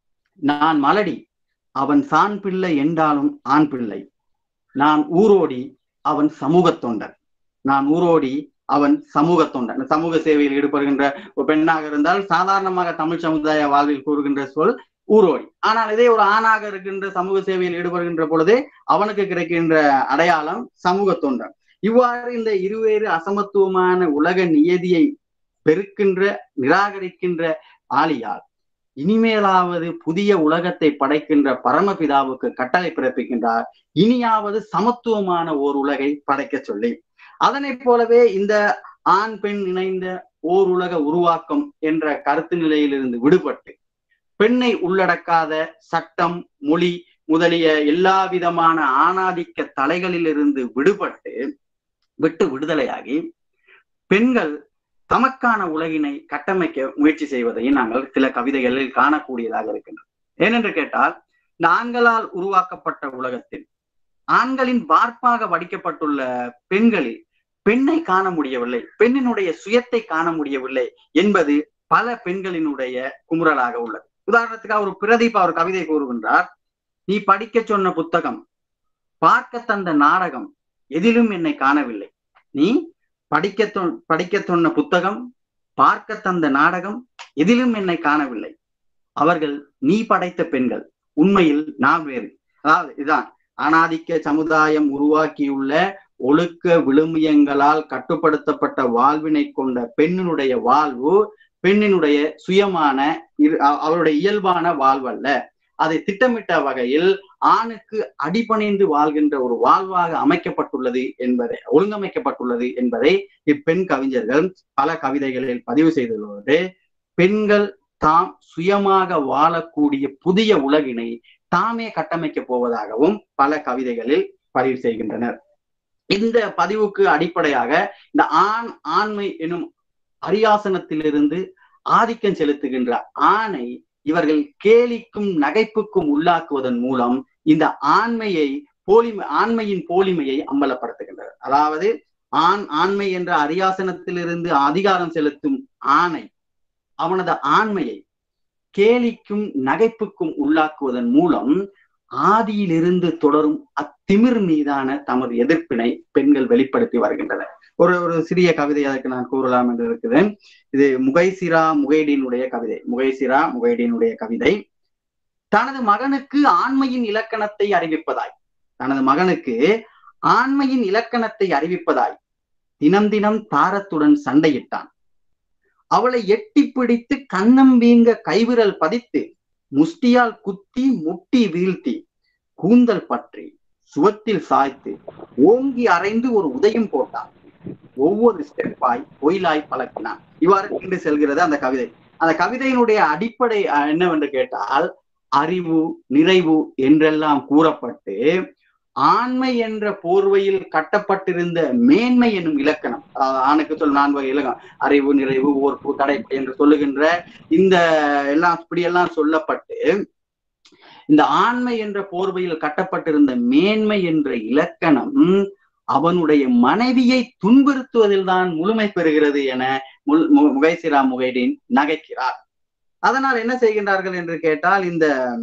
நான் மலடி அவன் சான் பிள்ளை என்றாலும் ஆண் பிள்ளை நான் ஊரோடி அவன் சமூக தொண்டன் நான் ஊரோடி அவன் சமூக தொண்டன் சமூக சேவையில் ஈடுபடுகின்ற ஒரு பெண்ணாக இருந்தால் சாதாரணமாக தமிழ் சமுதாய வாழ்வில் கூறுகின்ற சொல் ஊரோடி ஆனால் இதே ஒரு ஆணாக இருக்கின்ற சமூக சேவையில் ஈடுபடுகின்ற பொழுது அவனுக்கு கிடைக்கின்ற அடையாளம் சமூக தொண்டன் இவ்வாறு இந்த இருவேறு அசமத்துவமான உலக நியதியை பெருக்கின்ற நிராகரிக்கின்ற ஆலியால் இனிமேலாவது புதிய உலகத்தை படைக்கின்ற பரமபிதாவுக்கு கட்டளை பிறப்பிக்கின்றார் இனியாவது சமத்துவமான ஓர் உலகை படைக்க சொல்லி அதனைப் போலவே இந்த ஆண் பெண் இணைந்த ஓர் உலக உருவாக்கம் என்ற கருத்து நிலையிலிருந்து விடுபட்டு பெண்ணை உள்ளடக்காத சட்டம் மொழி முதலிய எல்லா விதமான ஆணாதிக்க தலைகளிலிருந்து விடுபட்டு விட்டு விடுதலையாகி பெண்கள் தமக்கான உலகினை கட்டமைக்க முயற்சி செய்வதையும் நாங்கள் சில கவிதைகளில் காணக்கூடியதாக இருக்கின்றோம் ஏனென்று கேட்டால் இந்த ஆண்களால் உருவாக்கப்பட்ட உலகத்தில் ஆண்களின் வார்ப்பாக வடிக்கப்பட்டுள்ள பெண்களில் பெண்ணை காண முடியவில்லை பெண்ணினுடைய சுயத்தை காண முடியவில்லை என்பது பல பெண்களினுடைய குமுறலாக உள்ளது உதாரணத்துக்கு ஒரு பிரதீப் அவர் கவிதை கூறுகின்றார் நீ படிக்க சொன்ன புத்தகம் பார்க்க தந்த நாடகம் எதிலும் என்னை காணவில்லை நீ படிக்க தொ- படிக்க சொன்ன புத்தகம் பார்க்க தந்த நாடகம் எதிலும் என்னை காணவில்லை அவர்கள் நீ படைத்த பெண்கள் உண்மையில் நான் வேறு அதாவது இதான் அனாதிக்க சமுதாயம் உருவாக்கியுள்ள ஒழுக்க விழுமியங்களால் கட்டுப்படுத்தப்பட்ட வாழ்வினை கொண்ட பெண்ணினுடைய வாழ்வு பெண்ணினுடைய சுயமான இரு- அ- அவருடைய இயல்பான வாழ்வல்ல அதை திட்டமிட்ட வகையில் ஆணுக்கு அடிபணிந்து வாழ்கின்ற ஒரு வாழ்வாக அமைக்கப்பட்டுள்ளது என்பதை ஒழுங்கமைக்கப்பட்டுள்ளது என்பதை இப்பெண் கவிஞர்கள் பல கவிதைகளில் பதிவு செய்துள்ளது பெண்கள் தாம் சுயமாக வாழக்கூடிய புதிய உலகினை தாமே கட்டமைக்கப் போவதாகவும் பல கவிதைகளில் பதிவு செய்கின்றனர் இந்த பதிவுக்கு அடிப்படையாக இந்த ஆண் ஆண்மை எனும் அரியாசனத்திலிருந்து ஆதிக்கம் செலுத்துகின்ற ஆணை இவர்கள் கேலிக்கும் நகைப்புக்கும் உள்ளாக்குவதன் மூலம் இந்த ஆண்மையை போலிமை ஆண்மையின் போலிமையை அம்பலப்படுத்துகின்றனர் அதாவது ஆண் ஆண்மை என்ற அரியாசனத்திலிருந்து அதிகாரம் செலுத்தும் ஆணை அவனது ஆண்மையை கேலிக்கும் நகைப்புக்கும் உள்ளாக்குவதன் மூலம் ஆதியிலிருந்து தொடரும் அத்திமிர் மீதான தமது எதிர்ப்பினை பெண்கள் வெளிப்படுத்தி வருகின்றனர் ஒரு ஒரு சிறிய கவிதை அதற்கு நான் கூறலாம் என்று இருக்குது இது முகைசிரா முகைடினுடைய கவிதை முகைசிரா முகைடினுடைய கவிதை தனது மகனுக்கு ஆண்மையின் இலக்கணத்தை அறிவிப்பதாய் தனது மகனுக்கு ஆண்மையின் இலக்கணத்தை அறிவிப்பதாய் தினம் தினம் தாரத்துடன் சண்டையிட்டான் அவளை எட்டி பிடித்து கண்ணம் வீங்க கைவிரல் பதித்து முஷ்டியால் குத்தி முட்டி வீழ்த்தி கூந்தல் பற்றி சுவத்தில் சாய்த்து ஓங்கி அரைந்து ஒரு உதயம் போட்டான் ஒவ்வொரு ஸ்டெப்பாய் பொயிலாய் பழக்கினான் இவ்வாறு கொண்டு செல்கிறது அந்த கவிதை அந்த கவிதையினுடைய அடிப்படை அஹ், என்னவென்று கேட்டால் அறிவு நிறைவு என்றெல்லாம் கூறப்பட்டு ஆண்மை என்ற போர்வையில் கட்டப்பட்டிருந்த மேன்மை என்னும் இலக்கணம் அதாவது ஆணுக்கு சொல் நான்கு வகை இலக்கணம் அறிவு நிறைவு ஓர்ப்பு கடை என்று சொல்லுகின்ற இந்த எல்லாம் இப்படியெல்லாம் சொல்லப்பட்டு இந்த ஆண்மை என்ற போர்வையில் கட்டப்பட்டிருந்த மேன்மை என்ற இலக்கணம் அவனுடைய மனைவியை துன்புறுத்துவதில் தான் முழுமை பெறுகிறது என முகைசிரா முகைடீன் நகைக்கிறார் அதனால் என்ன செய்கின்றார்கள் என்று கேட்டால் இந்த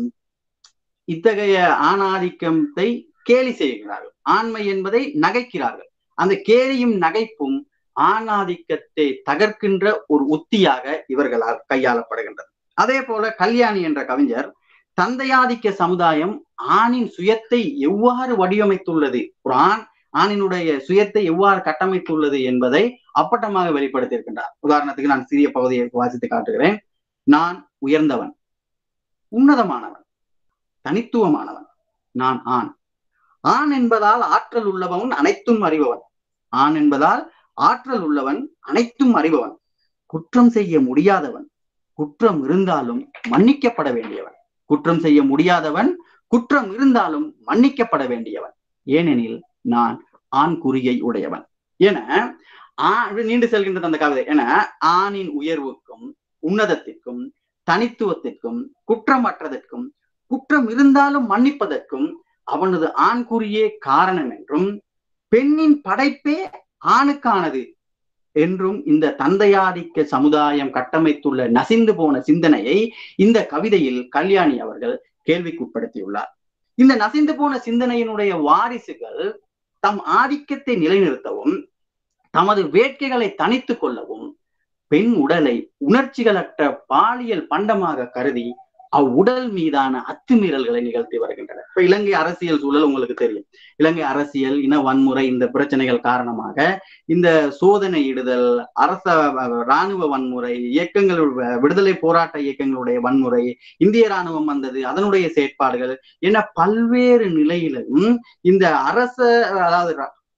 இத்தகைய ஆணாதிக்கத்தை கேலி செய்கிறார்கள் ஆண்மை என்பதை நகைக்கிறார்கள் அந்த கேலியும் நகைப்பும் ஆணாதிக்கத்தை தகர்க்கின்ற ஒரு உத்தியாக இவர்களால் கையாளப்படுகின்றது அதே போல கல்யாணி என்ற கவிஞர் தந்தையாதிக்க சமுதாயம் ஆணின் சுயத்தை எவ்வாறு வடிவமைத்துள்ளது ஒரு ஆண் ஆணினுடைய சுயத்தை எவ்வாறு கட்டமைத்துள்ளது என்பதை அப்பட்டமாக வெளிப்படுத்தியிருக்கின்றார் உதாரணத்துக்கு நான் சிறிய பகுதியை வாசித்து காட்டுகிறேன் நான் உயர்ந்தவன் உன்னதமானவன் தனித்துவமானவன் நான் ஆண் ஆண் என்பதால் ஆற்றல் உள்ளவன் அனைத்தும் அறிபவன் ஆண் என்பதால் ஆற்றல் உள்ளவன் அனைத்தும் அறிபவன் குற்றம் செய்ய முடியாதவன் குற்றம் இருந்தாலும் மன்னிக்கப்பட வேண்டியவன் குற்றம் செய்ய முடியாதவன் குற்றம் இருந்தாலும் மன்னிக்கப்பட வேண்டியவன் ஏனெனில் நான் ஆண் குறியை உடையவன் என நீண்டு செல்கின்றது அந்த கவிதை என ஆணின் உயர்வுக்கும் உன்னதத்திற்கும் தனித்துவத்திற்கும் குற்றமற்றதற்கும் குற்றம் இருந்தாலும் மன்னிப்பதற்கும் அவனது ஆண் குறியே காரணம் என்றும் பெண்ணின் படைப்பே ஆணுக்கானது என்றும் இந்த தந்தையாதிக்க சமுதாயம் கட்டமைத்துள்ள நசிந்து போன சிந்தனையை இந்த கவிதையில் கல்யாணி அவர்கள் கேள்விக்குட்படுத்தியுள்ளார் இந்த நசிந்து போன சிந்தனையினுடைய வாரிசுகள் தம் ஆதிக்கத்தை நிலைநிறுத்தவும் தமது வேட்கைகளை தனித்துக் கொள்ளவும் பெண் உடலை உணர்ச்சிகளற்ற பாலியல் பண்டமாக கருதி அவ்வுடல் மீதான அத்துமீறல்களை நிகழ்த்தி வருகின்றனர் இப்ப இலங்கை அரசியல் சூழல் உங்களுக்கு தெரியும் இலங்கை அரசியல் இன வன்முறை இந்த பிரச்சனைகள் காரணமாக இந்த சோதனையிடுதல் அரச இராணுவ வன்முறை இயக்கங்கள் விடுதலை போராட்ட இயக்கங்களுடைய வன்முறை இந்திய இராணுவம் வந்தது அதனுடைய செயற்பாடுகள் என பல்வேறு நிலையிலும் இந்த அரச அதாவது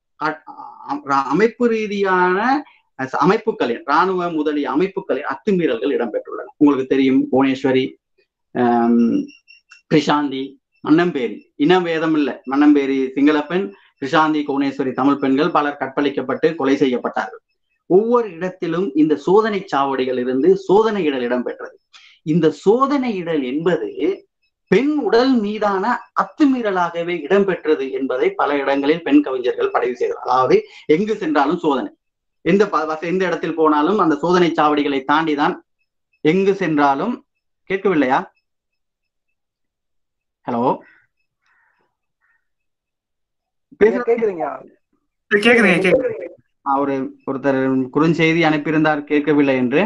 அமைப்பு ரீதியான அமைப்புகளின் இராணுவ முதலிய அமைப்புகளின் அத்துமீறல்கள் இடம்பெற்றுள்ளன உங்களுக்கு தெரியும் புவனேஸ்வரி கிருஷாந்தி மன்னம்பேரி இனம் வேதம் இல்லை மன்னம்பேரி சிங்கள பெண் கிருஷாந்தி கோணேஸ்வரி தமிழ் பெண்கள் பலர் கற்பழிக்கப்பட்டு கொலை செய்யப்பட்டார்கள் ஒவ்வொரு இடத்திலும் இந்த சோதனை சாவடிகள் இருந்து சோதனை இடல் இடம்பெற்றது இந்த சோதனை இடல் என்பது பெண் உடல் மீதான அத்துமீறலாகவே இடம்பெற்றது என்பதை பல இடங்களில் பெண் கவிஞர்கள் பதிவு செய்தார் அதாவது எங்கு சென்றாலும் சோதனை எந்த எந்த இடத்தில் போனாலும் அந்த சோதனை சாவடிகளை தாண்டிதான் எங்கு சென்றாலும் கேட்கவில்லையா ஹலோ அவரு ஒருத்தர் குறுஞ்செய்தி அனுப்பியிருந்தார் கேட்கவில்லை என்று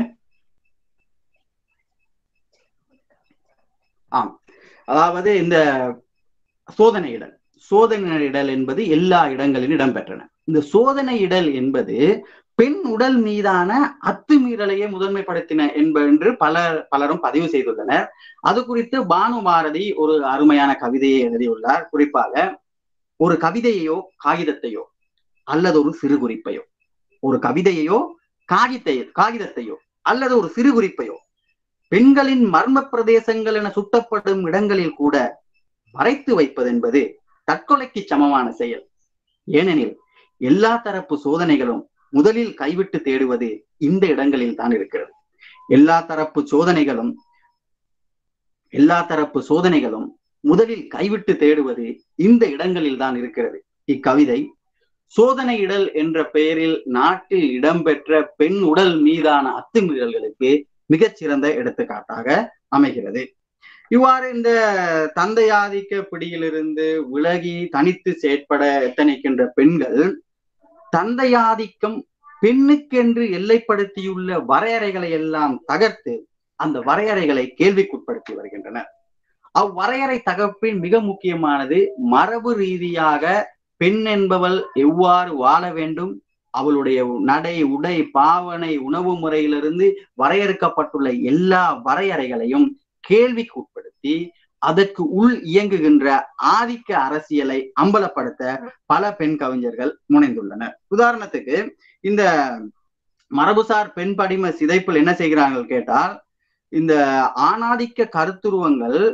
ஆம் அதாவது இந்த சோதனை இடல் சோதனை இடல் என்பது எல்லா இடங்களிலும் இடம்பெற்றன இந்த சோதனை இடல் என்பது பெண் உடல் மீதான அத்துமீறலையே முதன்மைப்படுத்தின என்று பலர் பலரும் பதிவு செய்துள்ளனர் அது குறித்து பானு பாரதி ஒரு அருமையான கவிதையை எழுதியுள்ளார் குறிப்பாக ஒரு கவிதையையோ காகிதத்தையோ அல்லது ஒரு சிறு குறிப்பையோ ஒரு கவிதையையோ காகித்தை காகிதத்தையோ அல்லது ஒரு சிறு குறிப்பையோ பெண்களின் மர்ம பிரதேசங்கள் என சுட்டப்படும் இடங்களில் கூட மறைத்து வைப்பது என்பது தற்கொலைக்கு சமமான செயல் ஏனெனில் எல்லா தரப்பு சோதனைகளும் முதலில் கைவிட்டு தேடுவது இந்த இடங்களில் தான் இருக்கிறது எல்லா தரப்பு சோதனைகளும் எல்லா தரப்பு சோதனைகளும் முதலில் கைவிட்டு தேடுவது இந்த இடங்களில் தான் இருக்கிறது இக்கவிதை சோதனை இடல் என்ற பெயரில் நாட்டில் இடம்பெற்ற பெண் உடல் மீதான அத்துமீறல்களுக்கு மிகச்சிறந்த எடுத்துக்காட்டாக அமைகிறது இவ்வாறு இந்த தந்தையாதிக்க பிடியிலிருந்து விலகி தனித்து செயற்பட எத்தனிக்கின்ற பெண்கள் தந்தையாதிக்கம் பெண்ணுக்கென்று எல்லைப்படுத்தியுள்ள வரையறைகளை எல்லாம் தகர்த்து அந்த வரையறைகளை கேள்விக்குட்படுத்தி வருகின்றனர் அவ்வரையறை தகப்பின் மிக முக்கியமானது மரபு ரீதியாக பெண் என்பவள் எவ்வாறு வாழ வேண்டும் அவளுடைய நடை உடை பாவனை உணவு முறையிலிருந்து வரையறுக்கப்பட்டுள்ள எல்லா வரையறைகளையும் கேள்விக்கு உட்படுத்தி அதற்கு உள் இயங்குகின்ற ஆதிக்க அரசியலை அம்பலப்படுத்த பல பெண் கவிஞர்கள் முனைந்துள்ளனர் உதாரணத்துக்கு இந்த மரபுசார் பெண் படிம சிதைப்பில் என்ன செய்கிறார்கள் கேட்டால் இந்த ஆணாதிக்க கருத்துருவங்கள்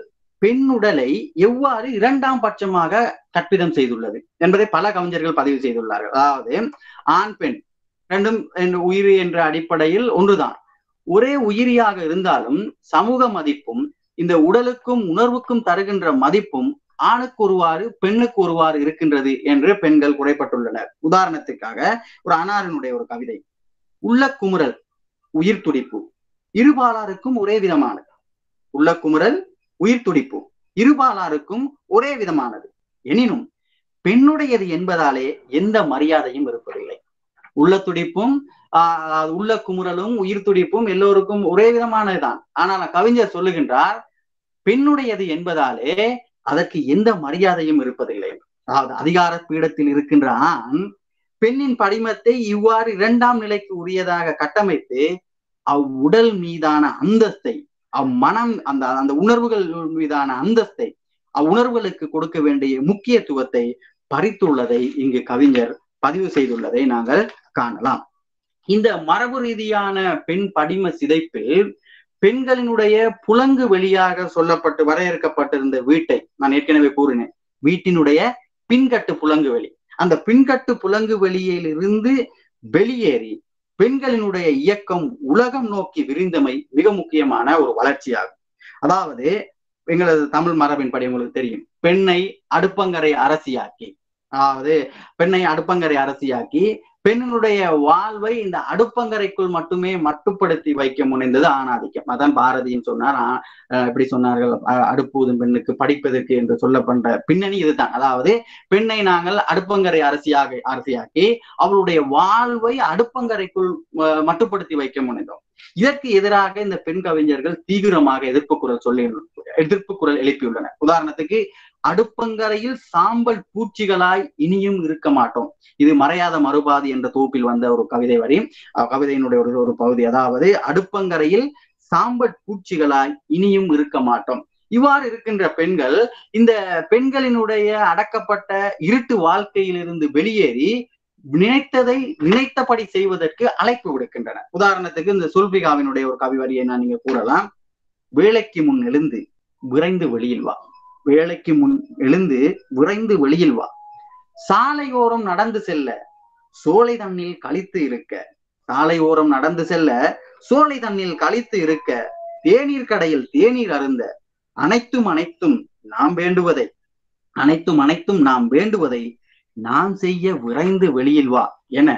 பெண் உடலை எவ்வாறு இரண்டாம் பட்சமாக கற்பிதம் செய்துள்ளது என்பதை பல கவிஞர்கள் பதிவு செய்துள்ளார்கள் அதாவது ஆண் பெண் ரெண்டும் என்ற உயிரி என்ற அடிப்படையில் ஒன்றுதான் ஒரே உயிரியாக இருந்தாலும் சமூக மதிப்பும் இந்த உடலுக்கும் உணர்வுக்கும் தருகின்ற மதிப்பும் ஆணுக்கு ஒருவாறு பெண்ணுக்கு ஒருவாறு இருக்கின்றது என்று பெண்கள் குறைப்பட்டுள்ளனர் உதாரணத்துக்காக ஒரு அனாரினுடைய ஒரு கவிதை உள்ள குமுறல் உயிர் துடிப்பு இருபாலாருக்கும் ஒரே விதமானது உள்ள குமுறல் உயிர் துடிப்பு இருபாலாருக்கும் ஒரே விதமானது எனினும் பெண்ணுடையது என்பதாலே எந்த மரியாதையும் இருப்பதில்லை உள்ள துடிப்பும் ஆஹ் உள்ள குமுறலும் உயிர் துடிப்பும் எல்லோருக்கும் ஒரே விதமானதுதான் ஆனால் கவிஞர் சொல்லுகின்றார் பெண்ணுடையது என்பதாலே அதற்கு எந்த மரியாதையும் இருப்பதில்லை அதாவது அதிகார பீடத்தில் இருக்கின்ற ஆண் பெண்ணின் படிமத்தை இவ்வாறு இரண்டாம் நிலைக்கு உரியதாக கட்டமைத்து அவ்வுடல் மீதான அந்தஸ்தை அம்மனம் அந்த அந்த உணர்வுகள் மீதான அந்தஸ்தை அவ்வுணர்வுகளுக்கு கொடுக்க வேண்டிய முக்கியத்துவத்தை பறித்துள்ளதை இங்கு கவிஞர் பதிவு செய்துள்ளதை நாங்கள் காணலாம் இந்த மரபு ரீதியான பெண் படிம சிதைப்பில் பெண்களினுடைய புலங்கு வெளியாக சொல்லப்பட்டு வரையறுக்கப்பட்டிருந்த வீட்டை நான் ஏற்கனவே கூறினேன் வீட்டினுடைய பின்கட்டு புலங்கு வெளி அந்த பின்கட்டு புலங்கு வெளியிலிருந்து வெளியேறி பெண்களினுடைய இயக்கம் உலகம் நோக்கி விரிந்தமை மிக முக்கியமான ஒரு வளர்ச்சியாகும் அதாவது எங்களது தமிழ் மரபின் படி உங்களுக்கு தெரியும் பெண்ணை அடுப்பங்கரை அரசியாக்கி அதாவது பெண்ணை அடுப்பங்கரை அரசியாக்கி பெண்ணினுடைய வாழ்வை இந்த அடுப்பங்கரைக்குள் மட்டுமே மட்டுப்படுத்தி வைக்க முனைந்தது ஆணாதிக்கம் அதான் பாரதியும் சொன்னார் எப்படி சொன்னார்கள் அடுப்பூதும் பெண்ணுக்கு படிப்பதற்கு என்று சொல்லப்பட்ட பின்னணி இதுதான் அதாவது பெண்ணை நாங்கள் அடுப்பங்கரை அரசியாக அரசியாக்கி அவளுடைய வாழ்வை அடுப்பங்கரைக்குள் மட்டுப்படுத்தி வைக்க முனைந்தோம் இதற்கு எதிராக இந்த பெண் கவிஞர்கள் தீவிரமாக எதிர்ப்பு குரல் சொல்லி எதிர்ப்பு குரல் எழுப்பியுள்ளனர் உதாரணத்துக்கு அடுப்பங்கரையில் சாம்பல் பூச்சிகளாய் இனியும் இருக்க மாட்டோம் இது மறையாத மறுபாதி என்ற தொகுப்பில் வந்த ஒரு கவிதை வரி கவிதையினுடைய ஒரு ஒரு பகுதி அதாவது அடுப்பங்கரையில் சாம்பல் பூச்சிகளாய் இனியும் இருக்க மாட்டோம் இவ்வாறு இருக்கின்ற பெண்கள் இந்த பெண்களினுடைய அடக்கப்பட்ட இருட்டு வாழ்க்கையிலிருந்து வெளியேறி நினைத்ததை நினைத்தபடி செய்வதற்கு அழைப்பு விடுக்கின்றன உதாரணத்துக்கு இந்த சுல்பிகாவினுடைய ஒரு கவி வரியை நான் நீங்க கூறலாம் வேலைக்கு முன் எழுந்து விரைந்து வெளியில் வா வேலைக்கு முன் எழுந்து விரைந்து வெளியில் வா சாலையோரம் நடந்து செல்ல சோலை தண்ணில் கழித்து இருக்க சாலையோரம் நடந்து செல்ல சோலை தண்ணில் கழித்து இருக்க தேநீர் கடையில் தேநீர் அருந்த அனைத்தும் அனைத்தும் நாம் வேண்டுவதை அனைத்தும் அனைத்தும் நாம் வேண்டுவதை நாம் செய்ய விரைந்து வெளியில் வா என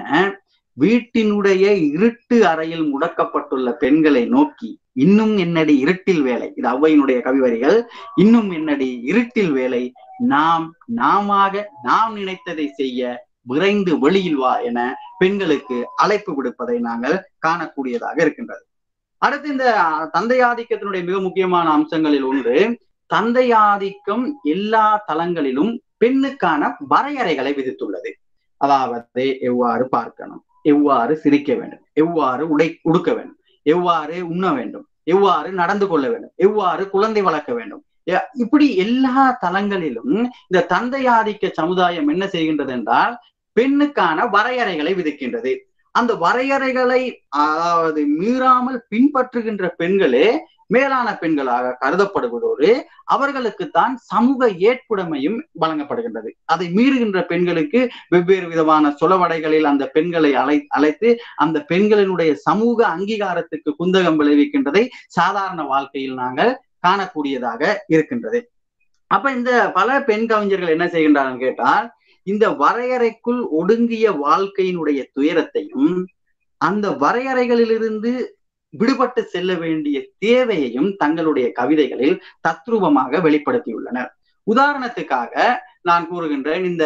வீட்டினுடைய இருட்டு அறையில் முடக்கப்பட்டுள்ள பெண்களை நோக்கி இன்னும் என்னடி இருட்டில் வேலை இது ஔவையினுடைய கவிவரிகள் இன்னும் என்னடி இருட்டில் வேலை நாம் நாமாக நாம் நினைத்ததை செய்ய விரைந்து வெளியில் வா என பெண்களுக்கு அழைப்பு விடுப்பதை நாங்கள் காணக்கூடியதாக இருக்கின்றது அடுத்து இந்த தந்தையாதிக்கத்தினுடைய மிக முக்கியமான அம்சங்களில் ஒன்று தந்தையாதிக்கம் எல்லா தளங்களிலும் பெண்ணுக்கான வரையறைகளை விதித்துள்ளது அதாவது எவ்வாறு பார்க்கணும் எவ்வாறு சிரிக்க வேண்டும் எவ்வாறு உடை உடுக்க வேண்டும் எவ்வாறு உண்ண வேண்டும் எவ்வாறு நடந்து கொள்ள வேண்டும் எவ்வாறு குழந்தை வளர்க்க வேண்டும் இப்படி எல்லா தளங்களிலும் இந்த தந்தையாதிக்க சமுதாயம் என்ன செய்கின்றது என்றால் பெண்ணுக்கான வரையறைகளை விதிக்கின்றது அந்த வரையறைகளை அதாவது மீறாமல் பின்பற்றுகின்ற பெண்களே மேலான பெண்களாக கருதப்படுவதோடு அவர்களுக்குத்தான் சமூக ஏற்புடைமையும் வழங்கப்படுகின்றது அதை மீறுகின்ற பெண்களுக்கு வெவ்வேறு விதமான சொலவடைகளில் அந்த பெண்களை அழை அழைத்து அந்த பெண்களினுடைய சமூக அங்கீகாரத்துக்கு குந்தகம் விளைவிக்கின்றதை சாதாரண வாழ்க்கையில் நாங்கள் காணக்கூடியதாக இருக்கின்றது அப்ப இந்த பல பெண் கவிஞர்கள் என்ன செய்கின்றார்கள் கேட்டால் இந்த வரையறைக்குள் ஒடுங்கிய வாழ்க்கையினுடைய துயரத்தையும் அந்த வரையறைகளிலிருந்து விடுபட்டு செல்ல வேண்டிய தேவையையும் தங்களுடைய கவிதைகளில் தத்ரூபமாக வெளிப்படுத்தியுள்ளனர் உதாரணத்துக்காக நான் கூறுகின்றேன் இந்த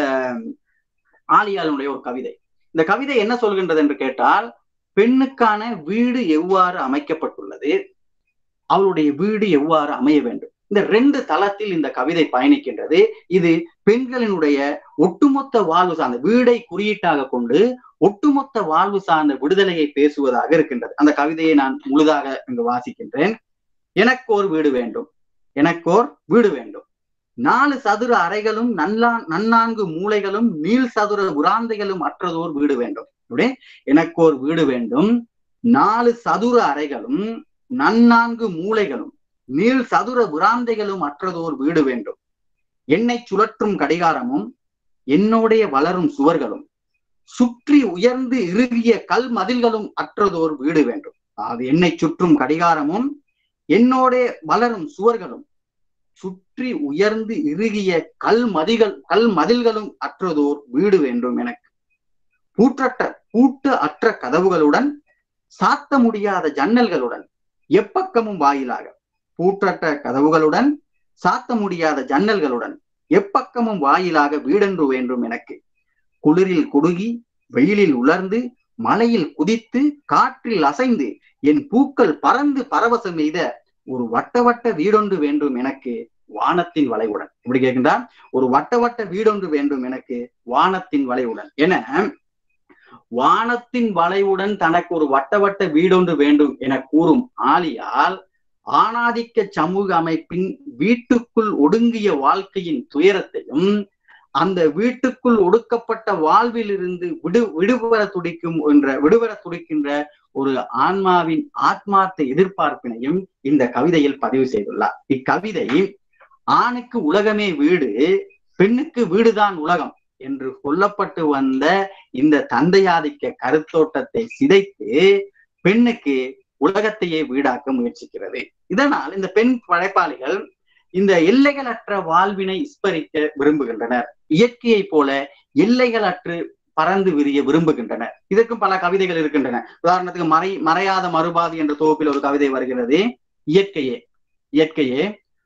ஆலியாளுடைய ஒரு கவிதை இந்த கவிதை என்ன சொல்கின்றது என்று கேட்டால் பெண்ணுக்கான வீடு எவ்வாறு அமைக்கப்பட்டுள்ளது அவளுடைய வீடு எவ்வாறு அமைய வேண்டும் இந்த ரெண்டு தளத்தில் இந்த கவிதை பயணிக்கின்றது இது பெண்களினுடைய ஒட்டுமொத்த வாழ்வு சார்ந்த வீடை குறியீட்டாக கொண்டு ஒட்டுமொத்த வாழ்வு சார்ந்த விடுதலையை பேசுவதாக இருக்கின்றது அந்த கவிதையை நான் முழுதாக இங்கு வாசிக்கின்றேன் எனக்கோர் வீடு வேண்டும் எனக்கோர் வீடு வேண்டும் நாலு சதுர அறைகளும் நல்லா நன்னான்கு மூளைகளும் நீள் சதுர உராந்தைகளும் அற்றதோர் வீடு வேண்டும் அப்படி எனக்கோர் வீடு வேண்டும் நாலு சதுர அறைகளும் நன்னான்கு மூளைகளும் நீள் சதுர விராந்தைகளும் அற்றதோர் வீடு வேண்டும் என்னை சுழற்றும் கடிகாரமும் என்னோடைய வளரும் சுவர்களும் சுற்றி உயர்ந்து இறுகிய கல் மதில்களும் அற்றதோர் வீடு வேண்டும் அது என்னை சுற்றும் கடிகாரமும் என்னோட வளரும் சுவர்களும் சுற்றி உயர்ந்து இறுகிய கல் மதிகள் கல் மதில்களும் அற்றதோர் வீடு வேண்டும் எனக்கு பூற்றற்ற பூட்டு அற்ற கதவுகளுடன் சாத்த முடியாத ஜன்னல்களுடன் எப்பக்கமும் வாயிலாக பூற்றற்ற கதவுகளுடன் சாத்த முடியாத ஜன்னல்களுடன் எப்பக்கமும் வாயிலாக வீடென்று வேண்டும் எனக்கு குளிரில் குடுகி வெயிலில் உலர்ந்து மலையில் குதித்து காற்றில் அசைந்து என் பூக்கள் பறந்து பரவசம் எய்த ஒரு வட்ட வட்ட வீடொன்று வேண்டும் எனக்கு வானத்தின் வளைவுடன் இப்படி கேட்கின்றான் ஒரு வட்ட வட்ட வீடொன்று வேண்டும் எனக்கு வானத்தின் வளைவுடன் என வானத்தின் வளைவுடன் தனக்கு ஒரு வட்ட வட்ட வீடொன்று வேண்டும் என கூறும் ஆலியால் ஆணாதிக்க சமூக அமைப்பின் வீட்டுக்குள் ஒடுங்கிய வாழ்க்கையின் துயரத்தையும் அந்த வீட்டுக்குள் ஒடுக்கப்பட்ட வாழ்வில் இருந்து விடு விடுபெற துடிக்கும் என்ற விடுபெற துடிக்கின்ற ஒரு ஆன்மாவின் ஆத்மார்த்த எதிர்பார்ப்பினையும் இந்த கவிதையில் பதிவு செய்துள்ளார் இக்கவிதை ஆணுக்கு உலகமே வீடு பெண்ணுக்கு வீடுதான் உலகம் என்று சொல்லப்பட்டு வந்த இந்த தந்தையாதிக்க கருத்தோட்டத்தை சிதைத்து பெண்ணுக்கு உலகத்தையே வீடாக்க முயற்சிக்கிறது இதனால் இந்த பெண் படைப்பாளிகள் இந்த எல்லைகளற்ற வாழ்வினை விஸ்மரிக்க விரும்புகின்றனர் இயற்கையை போல எல்லைகளற்று பறந்து விரிய விரும்புகின்றனர் இதற்கும் பல கவிதைகள் இருக்கின்றன உதாரணத்துக்கு மறை மறையாத மறுபாதி என்ற தொகுப்பில் ஒரு கவிதை வருகிறது இயற்கையே இயற்கையே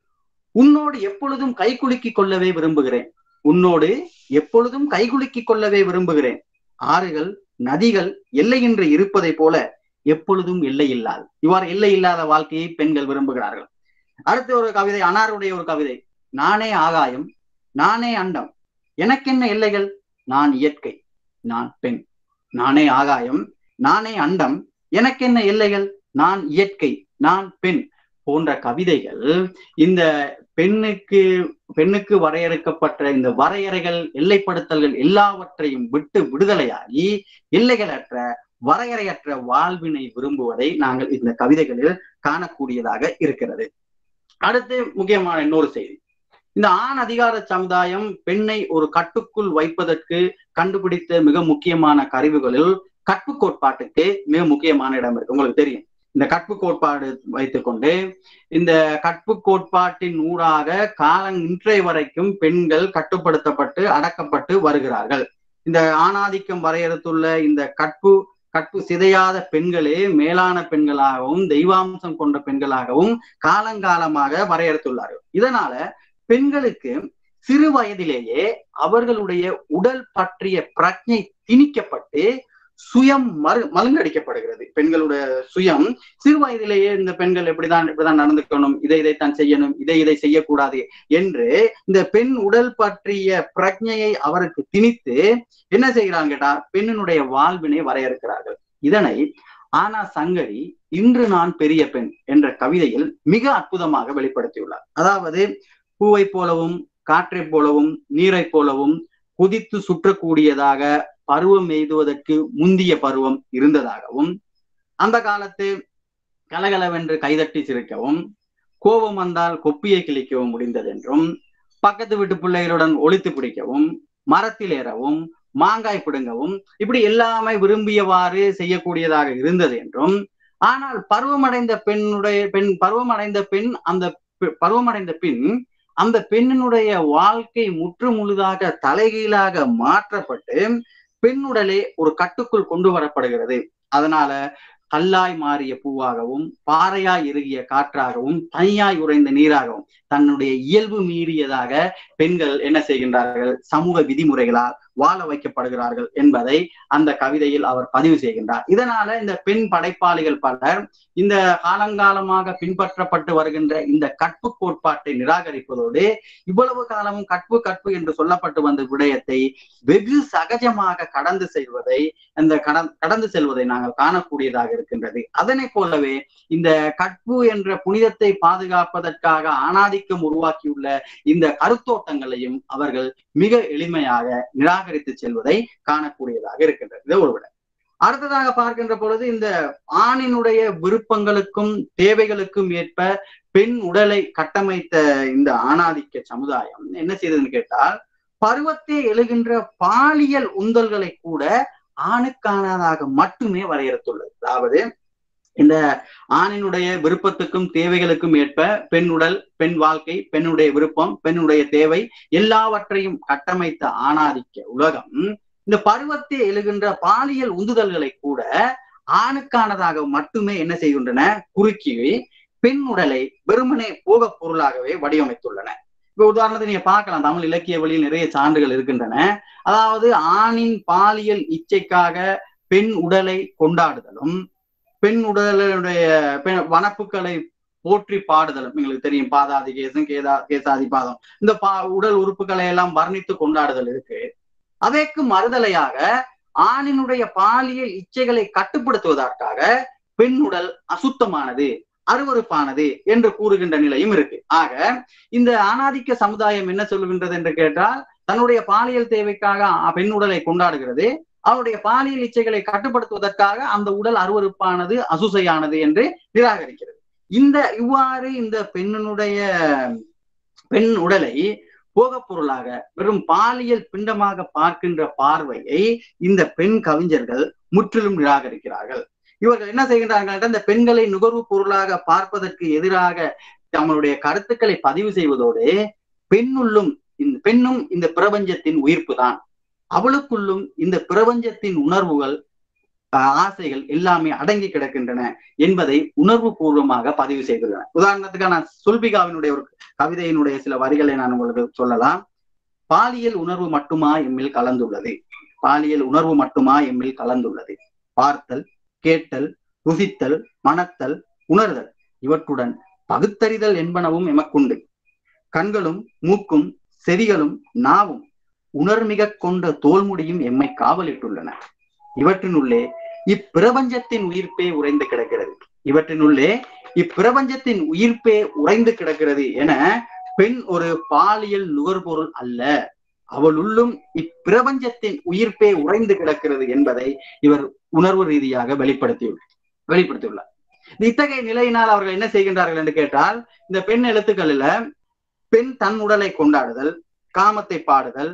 உன்னோடு எப்பொழுதும் கைகுலுக்கிக் கொள்ளவே விரும்புகிறேன் உன்னோடு எப்பொழுதும் கைகுலுக்கிக் கொள்ளவே விரும்புகிறேன் ஆறுகள் நதிகள் எல்லையின்றி இருப்பதை போல எப்பொழுதும் எல்லை இல்லாது இவ்வாறு எல்லை இல்லாத வாழ்க்கையை பெண்கள் விரும்புகிறார்கள் அடுத்த ஒரு கவிதை அனாருடைய ஒரு கவிதை நானே ஆகாயம் நானே அண்டம் எனக்கென்ன எல்லைகள் நான் இயற்கை நான் பெண் நானே ஆகாயம் நானே அண்டம் எனக்கென்ன எல்லைகள் நான் இயற்கை நான் பெண் போன்ற கவிதைகள் இந்த பெண்ணுக்கு பெண்ணுக்கு வரையறுக்கப்பட்ட இந்த வரையறைகள் எல்லைப்படுத்தல்கள் எல்லாவற்றையும் விட்டு விடுதலையாகி எல்லைகளற்ற வரையறையற்ற வாழ்வினை விரும்புவதை நாங்கள் இந்த கவிதைகளில் காணக்கூடியதாக இருக்கிறது அடுத்து முக்கியமான இன்னொரு செய்தி இந்த ஆண் அதிகார சமுதாயம் பெண்ணை ஒரு கட்டுக்குள் வைப்பதற்கு கண்டுபிடித்த மிக முக்கியமான கருவிகளில் கற்பு கோட்பாட்டுக்கு மிக முக்கியமான இடம் இருக்கு உங்களுக்கு தெரியும் இந்த கற்பு கோட்பாடு வைத்துக்கொண்டு இந்த கற்பு கோட்பாட்டின் ஊடாக காலம் இன்றைய வரைக்கும் பெண்கள் கட்டுப்படுத்தப்பட்டு அடக்கப்பட்டு வருகிறார்கள் இந்த ஆணாதிக்கம் வரையறுத்துள்ள இந்த கற்பு கற்பு சிதையாத பெண்களே மேலான பெண்களாகவும் தெய்வாம்சம் கொண்ட பெண்களாகவும் காலங்காலமாக வரையறுத்துள்ளார்கள் இதனால பெண்களுக்கு சிறு வயதிலேயே அவர்களுடைய உடல் பற்றிய பிரஜை திணிக்கப்பட்டு சுயம் மறு மழுங்கடிக்கப்படுகிறது பெண்களுடைய சுயம் சிறு வயதிலேயே இந்த பெண்கள் எப்படிதான் இப்படிதான் நடந்துக்கணும் இதை இதைத்தான் செய்யணும் இதை இதை செய்யக்கூடாது என்று இந்த பெண் உடல் பற்றிய பிரஜையை அவருக்கு திணித்து என்ன செய்கிறாங்க கேட்டா பெண்ணினுடைய வாழ்வினை வரையறுக்கிறார்கள் இதனை ஆனா சங்கரி இன்று நான் பெரிய பெண் என்ற கவிதையில் மிக அற்புதமாக வெளிப்படுத்தியுள்ளார் அதாவது பூவை போலவும் காற்றை போலவும் நீரை போலவும் குதித்து சுற்றக்கூடியதாக பருவம் எய்துவதற்கு முந்திய பருவம் இருந்ததாகவும் அந்த காலத்து கலகலவென்று கைதட்டி சிரிக்கவும் கோபம் வந்தால் கொப்பியை கிழிக்கவும் முடிந்ததென்றும் பக்கத்து வீட்டு பிள்ளைகளுடன் ஒழித்து பிடிக்கவும் மரத்தில் ஏறவும் மாங்காய் பிடுங்கவும் இப்படி எல்லாமே விரும்பியவாறு செய்யக்கூடியதாக இருந்தது என்றும் ஆனால் பருவமடைந்த பெண்ணுடைய பெண் பருவமடைந்த பெண் அந்த பருவமடைந்த பின் அந்த பெண்ணினுடைய வாழ்க்கை முற்று முழுதாக தலைகீழாக மாற்றப்பட்டு பெண்ணுடலே ஒரு கட்டுக்குள் கொண்டு வரப்படுகிறது அதனால கல்லாய் மாறிய பூவாகவும் பாறையாய் இறுகிய காற்றாகவும் தனியாய் உறைந்த நீராகவும் தன்னுடைய இயல்பு மீறியதாக பெண்கள் என்ன செய்கின்றார்கள் சமூக விதிமுறைகளால் வாழ வைக்கப்படுகிறார்கள் என்பதை அந்த கவிதையில் அவர் பதிவு செய்கின்றார் இதனால இந்த பெண் படைப்பாளிகள் பலர் இந்த காலங்காலமாக பின்பற்றப்பட்டு வருகின்ற இந்த கற்பு கோட்பாட்டை நிராகரிப்பதோடு இவ்வளவு காலமும் கற்பு கற்பு என்று சொல்லப்பட்டு வந்த விடயத்தை வெகு சகஜமாக கடந்து செல்வதை அந்த கடந்து செல்வதை நாங்கள் காணக்கூடியதாக இருக்கின்றது அதனை போலவே இந்த கற்பு என்ற புனிதத்தை பாதுகாப்பதற்காக ஆணாதிக்கம் உருவாக்கியுள்ள இந்த கருத்தோட்டங்களையும் அவர்கள் மிக எளிமையாக நிராகரித்து செல்வதை காணக்கூடியதாக இருக்கின்றது இதை ஒரு விட அடுத்ததாக பார்க்கின்ற பொழுது இந்த ஆணினுடைய விருப்பங்களுக்கும் தேவைகளுக்கும் ஏற்ப பெண் உடலை கட்டமைத்த இந்த ஆணாதிக்க சமுதாயம் என்ன செய்ததுன்னு கேட்டால் பருவத்தே எழுகின்ற பாலியல் உந்தல்களை கூட ஆணுக்கானதாக மட்டுமே வரையறுத்துள்ளது அதாவது இந்த ஆணினுடைய விருப்பத்துக்கும் தேவைகளுக்கும் ஏற்ப பெண் உடல் பெண் வாழ்க்கை பெண்ணுடைய விருப்பம் பெண்ணுடைய தேவை எல்லாவற்றையும் கட்டமைத்த ஆணாதிக்க உலகம் இந்த பருவத்தை எழுகின்ற பாலியல் உந்துதல்களை கூட ஆணுக்கானதாக மட்டுமே என்ன செய்கின்றன குறுக்கி பெண் உடலை வெறுமனே போக பொருளாகவே வடிவமைத்துள்ளன இப்ப உதாரணத்தை நீங்க பார்க்கலாம் தமிழ் இலக்கிய வழியில் நிறைய சான்றுகள் இருக்கின்றன அதாவது ஆணின் பாலியல் இச்சைக்காக பெண் உடலை கொண்டாடுதலும் பெண் உடலுடைய வனப்புகளை போற்றி பாடுதலும் எங்களுக்கு தெரியும் பாதாதி கேசம் கேதா கேசாதி பாதம் இந்த பா உடல் உறுப்புகளை எல்லாம் வர்ணித்து கொண்டாடுதல் இருக்கு அதற்கு மறுதலையாக ஆணினுடைய பாலியல் இச்சைகளை கட்டுப்படுத்துவதற்காக பெண் உடல் அசுத்தமானது அருவறுப்பானது என்று கூறுகின்ற நிலையும் இருக்கு ஆக இந்த ஆணாதிக்க சமுதாயம் என்ன சொல்லுகின்றது என்று கேட்டால் தன்னுடைய பாலியல் தேவைக்காக பெண் உடலை கொண்டாடுகிறது அவருடைய பாலியல் இச்சைகளை கட்டுப்படுத்துவதற்காக அந்த உடல் அருவறுப்பானது அசுசையானது என்று நிராகரிக்கிறது இந்த இவ்வாறு இந்த பெண்ணினுடைய பெண் உடலை போகப் பொருளாக வெறும் பாலியல் பிண்டமாக பார்க்கின்ற பார்வையை இந்த பெண் கவிஞர்கள் முற்றிலும் நிராகரிக்கிறார்கள் இவர்கள் என்ன செய்கின்றார்கள் இந்த பெண்களை நுகர்வு பொருளாக பார்ப்பதற்கு எதிராக தங்களுடைய கருத்துக்களை பதிவு செய்வதோடு பெண்ணுள்ளும் இந்த பெண்ணும் இந்த பிரபஞ்சத்தின் உயிர்ப்பு தான் அவளுக்குள்ளும் இந்த பிரபஞ்சத்தின் உணர்வுகள் ஆசைகள் எல்லாமே அடங்கி கிடக்கின்றன என்பதை உணர்வு பூர்வமாக பதிவு செய்துள்ளன உதாரணத்துக்கு நான் சுல்பிகாவினுடைய ஒரு கவிதையினுடைய சில வரிகளை நான் உங்களுக்கு சொல்லலாம் பாலியல் உணர்வு மட்டுமா எம்மில் கலந்துள்ளது பாலியல் உணர்வு மட்டுமா எம்மில் கலந்துள்ளது பார்த்தல் கேட்டல் ருசித்தல் மணத்தல் உணர்தல் இவற்றுடன் பகுத்தறிதல் என்பனவும் எமக்குண்டு கண்களும் மூக்கும் செவிகளும் நாவும் உணர்மிக கொண்ட தோல்முடியும் எம்மை காவலிட்டுள்ளன இவற்றினுள்ளே இப்பிரபஞ்சத்தின் உயிர்ப்பே உறைந்து கிடக்கிறது இவற்றினுள்ளே இப்பிரபஞ்சத்தின் உயிர்ப்பே உறைந்து கிடக்கிறது என பெண் ஒரு பாலியல் நுகர்பொருள் அல்ல அவள் உள்ளும் இப்பிரபஞ்சத்தின் உயிர்ப்பே உறைந்து கிடக்கிறது என்பதை இவர் உணர்வு ரீதியாக வெளிப்படுத்தியுள்ளார் வெளிப்படுத்தியுள்ளார் இத்தகைய நிலையினால் அவர்கள் என்ன செய்கின்றார்கள் என்று கேட்டால் இந்த பெண் எழுத்துக்களில பெண் தன் உடலை கொண்டாடுதல் காமத்தை பாடுதல்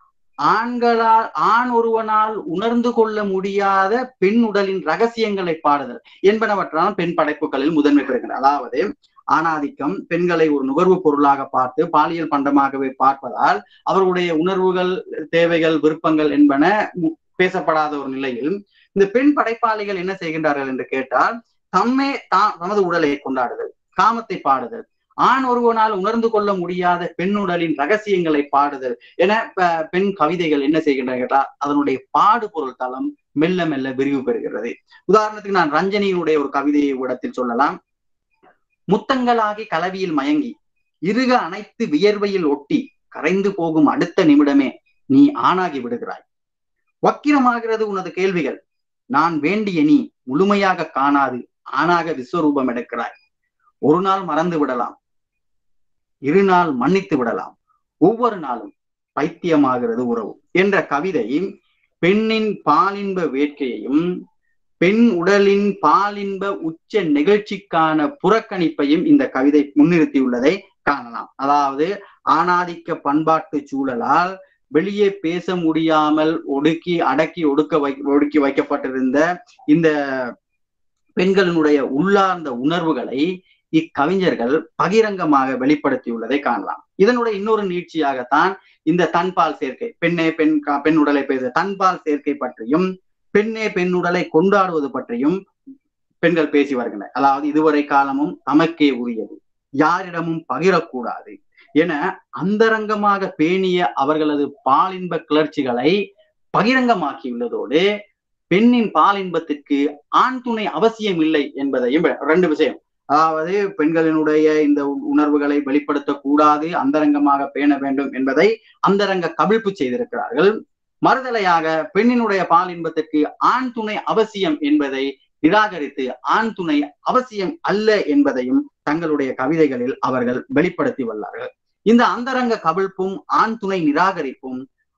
ஆண்களால் ஆண் ஒருவனால் உணர்ந்து கொள்ள முடியாத பெண் உடலின் ரகசியங்களை பாடுதல் என்பனவற்றால் பெண் படைப்புகளில் முதன்மை பெறுகின்றன அதாவது ஆணாதிக்கம் பெண்களை ஒரு நுகர்வு பொருளாக பார்த்து பாலியல் பண்டமாகவே பார்ப்பதால் அவர்களுடைய உணர்வுகள் தேவைகள் விருப்பங்கள் என்பன பேசப்படாத ஒரு நிலையில் இந்த பெண் படைப்பாளிகள் என்ன செய்கின்றார்கள் என்று கேட்டால் தம்மே தான் தமது உடலை கொண்டாடுதல் காமத்தை பாடுதல் ஆண் ஒருவனால் உணர்ந்து கொள்ள முடியாத பெண் உடலின் ரகசியங்களை பாடுதல் என பெண் கவிதைகள் என்ன செய்கின்றன அதனுடைய பாடுபொருள் தளம் மெல்ல மெல்ல விரிவு பெறுகிறது உதாரணத்துக்கு நான் ரஞ்சனியினுடைய ஒரு கவிதையை இடத்தில் சொல்லலாம் முத்தங்களாகி கலவியில் மயங்கி இருக அனைத்து வியர்வையில் ஒட்டி கரைந்து போகும் அடுத்த நிமிடமே நீ ஆணாகி விடுகிறாய் வக்கிரமாகிறது உனது கேள்விகள் நான் வேண்டிய நீ முழுமையாக காணாது ஆணாக விஸ்வரூபம் எடுக்கிறாய் ஒரு நாள் மறந்து விடலாம் இரு நாள் மன்னித்து விடலாம் ஒவ்வொரு நாளும் பைத்தியமாகிறது உறவு என்ற கவிதை பெண்ணின் பாலின்ப வேட்கையையும் பெண் உடலின் பாலின்ப உச்ச நிகழ்ச்சிக்கான புறக்கணிப்பையும் இந்த கவிதை முன்னிறுத்தியுள்ளதை காணலாம் அதாவது ஆணாதிக்க பண்பாட்டு சூழலால் வெளியே பேச முடியாமல் ஒடுக்கி அடக்கி ஒடுக்க வை ஒடுக்கி வைக்கப்பட்டிருந்த இந்த பெண்களினுடைய உள்ளார்ந்த உணர்வுகளை இக்கவிஞர்கள் பகிரங்கமாக வெளிப்படுத்தியுள்ளதை காணலாம் இதனுடைய இன்னொரு நீட்சியாகத்தான் இந்த தன்பால் சேர்க்கை பெண்ணே பெண் பெண் உடலை பேச தன்பால் சேர்க்கை பற்றியும் பெண்ணே பெண் உடலை கொண்டாடுவது பற்றியும் பெண்கள் பேசி வருகின்றனர் அதாவது இதுவரை காலமும் தமக்கே உரியது யாரிடமும் பகிரக்கூடாது என அந்தரங்கமாக பேணிய அவர்களது பாலின்ப கிளர்ச்சிகளை பகிரங்கமாக்கியுள்ளதோடு பெண்ணின் பாலின்பத்திற்கு ஆண் துணை அவசியம் இல்லை என்பதையும் ரெண்டு விஷயம் அதாவது பெண்களினுடைய இந்த உணர்வுகளை வெளிப்படுத்தக்கூடாது அந்தரங்கமாக பேண வேண்டும் என்பதை அந்தரங்க கவிழ்ப்பு செய்திருக்கிறார்கள் மறுதலையாக பெண்ணினுடைய பால் இன்பத்திற்கு ஆண் துணை அவசியம் என்பதை நிராகரித்து ஆண் துணை அவசியம் அல்ல என்பதையும் தங்களுடைய கவிதைகளில் அவர்கள் வெளிப்படுத்தி வல்லார்கள் இந்த அந்தரங்க கவிழ்ப்பும் ஆண் துணை நிராகரிப்பும்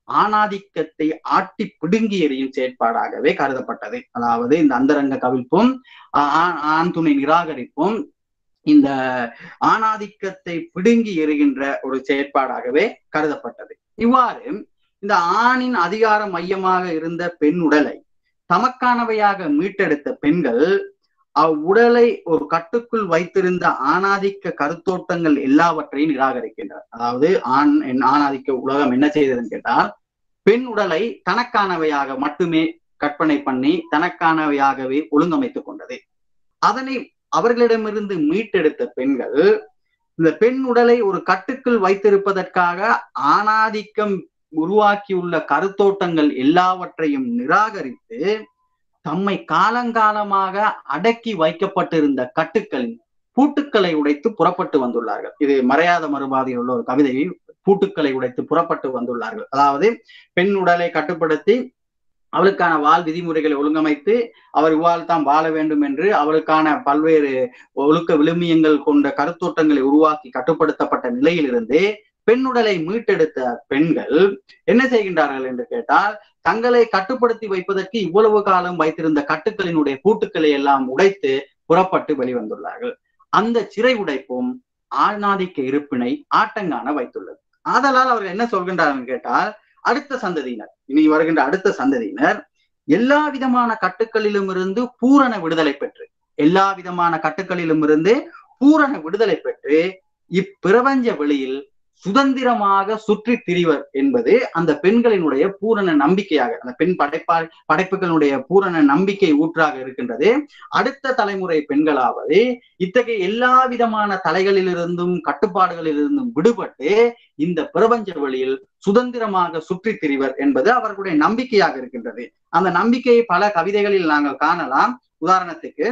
ஆணாதிக்கத்தை ஆட்டி பிடுங்கி எறியும் செயற்பாடாகவே கருதப்பட்டது அதாவது இந்த அந்தரங்க கவிழ்ப்பும் ஆ- ஆண் துணை நிராகரிப்பும் இந்த ஆணாதிக்கத்தை பிடுங்கி எறிகின்ற ஒரு செயற்பாடாகவே கருதப்பட்டது இவ்வாறு இந்த ஆணின் அதிகார மையமாக இருந்த பெண் உடலை தமக்கானவையாக மீட்டெடுத்த பெண்கள் அவ்வுடலை ஒரு கட்டுக்குள் வைத்திருந்த ஆணாதிக்க கருத்தோட்டங்கள் எல்லாவற்றையும் நிராகரிக்கின்றனர் அதாவது ஆண் என் ஆணாதிக்க உலகம் என்ன செய்ததுன்னு கேட்டால் பெண் உடலை தனக்கானவையாக மட்டுமே கற்பனை பண்ணி தனக்கானவையாகவே ஒழுங்கமைத்துக் கொண்டது அதனை அவர்களிடமிருந்து மீட்டெடுத்த பெண்கள் இந்த பெண் உடலை ஒரு கட்டுக்குள் வைத்திருப்பதற்காக ஆணாதிக்கம் உருவாக்கியுள்ள கருத்தோட்டங்கள் எல்லாவற்றையும் நிராகரித்து தம்மை காலங்காலமாக அடக்கி வைக்கப்பட்டிருந்த கட்டுக்களின் பூட்டுக்களை உடைத்து புறப்பட்டு வந்துள்ளார்கள் இது மறையாத மறுபாதையில் உள்ள ஒரு கவிதையை பூட்டுக்களை உடைத்து புறப்பட்டு வந்துள்ளார்கள் அதாவது பெண் உடலை கட்டுப்படுத்தி அவளுக்கான வாழ் விதிமுறைகளை ஒழுங்கமைத்து அவர் இவ்வாறு தான் வாழ வேண்டும் என்று அவளுக்கான பல்வேறு ஒழுக்க விழுமியங்கள் கொண்ட கருத்தோட்டங்களை உருவாக்கி கட்டுப்படுத்தப்பட்ட நிலையிலிருந்து பெண்ணுடலை மீட்டெடுத்த பெண்கள் என்ன செய்கின்றார்கள் என்று கேட்டால் தங்களை கட்டுப்படுத்தி வைப்பதற்கு இவ்வளவு காலம் வைத்திருந்த கட்டுக்களினுடைய பூட்டுக்களை எல்லாம் உடைத்து புறப்பட்டு வெளிவந்துள்ளார்கள் அந்த சிறை உடைப்பும் ஆணாதிக்க இருப்பினை ஆட்டங்காண வைத்துள்ளது ஆதலால் அவர்கள் என்ன சொல்கின்றார்கள் கேட்டால் அடுத்த சந்ததியினர் இனி வருகின்ற அடுத்த சந்ததியினர் எல்லா விதமான கட்டுக்களிலும் இருந்து பூரண விடுதலை பெற்று எல்லா விதமான கட்டுக்களிலும் இருந்து பூரண விடுதலை பெற்று இப்பிரபஞ்ச வெளியில் சுதந்திரமாக சுற்றி திரிவர் என்பது அந்த பெண்களினுடைய பூரண நம்பிக்கையாக அந்த பெண் படைப்பா படைப்புகளுடைய பூரண நம்பிக்கை ஊற்றாக இருக்கின்றது அடுத்த தலைமுறை பெண்களாவது இத்தகைய எல்லா விதமான தலைகளிலிருந்தும் கட்டுப்பாடுகளிலிருந்தும் விடுபட்டு இந்த பிரபஞ்ச வெளியில் சுதந்திரமாக சுற்றி திரிவர் என்பது அவர்களுடைய நம்பிக்கையாக இருக்கின்றது அந்த நம்பிக்கையை பல கவிதைகளில் நாங்கள் காணலாம் உதாரணத்துக்கு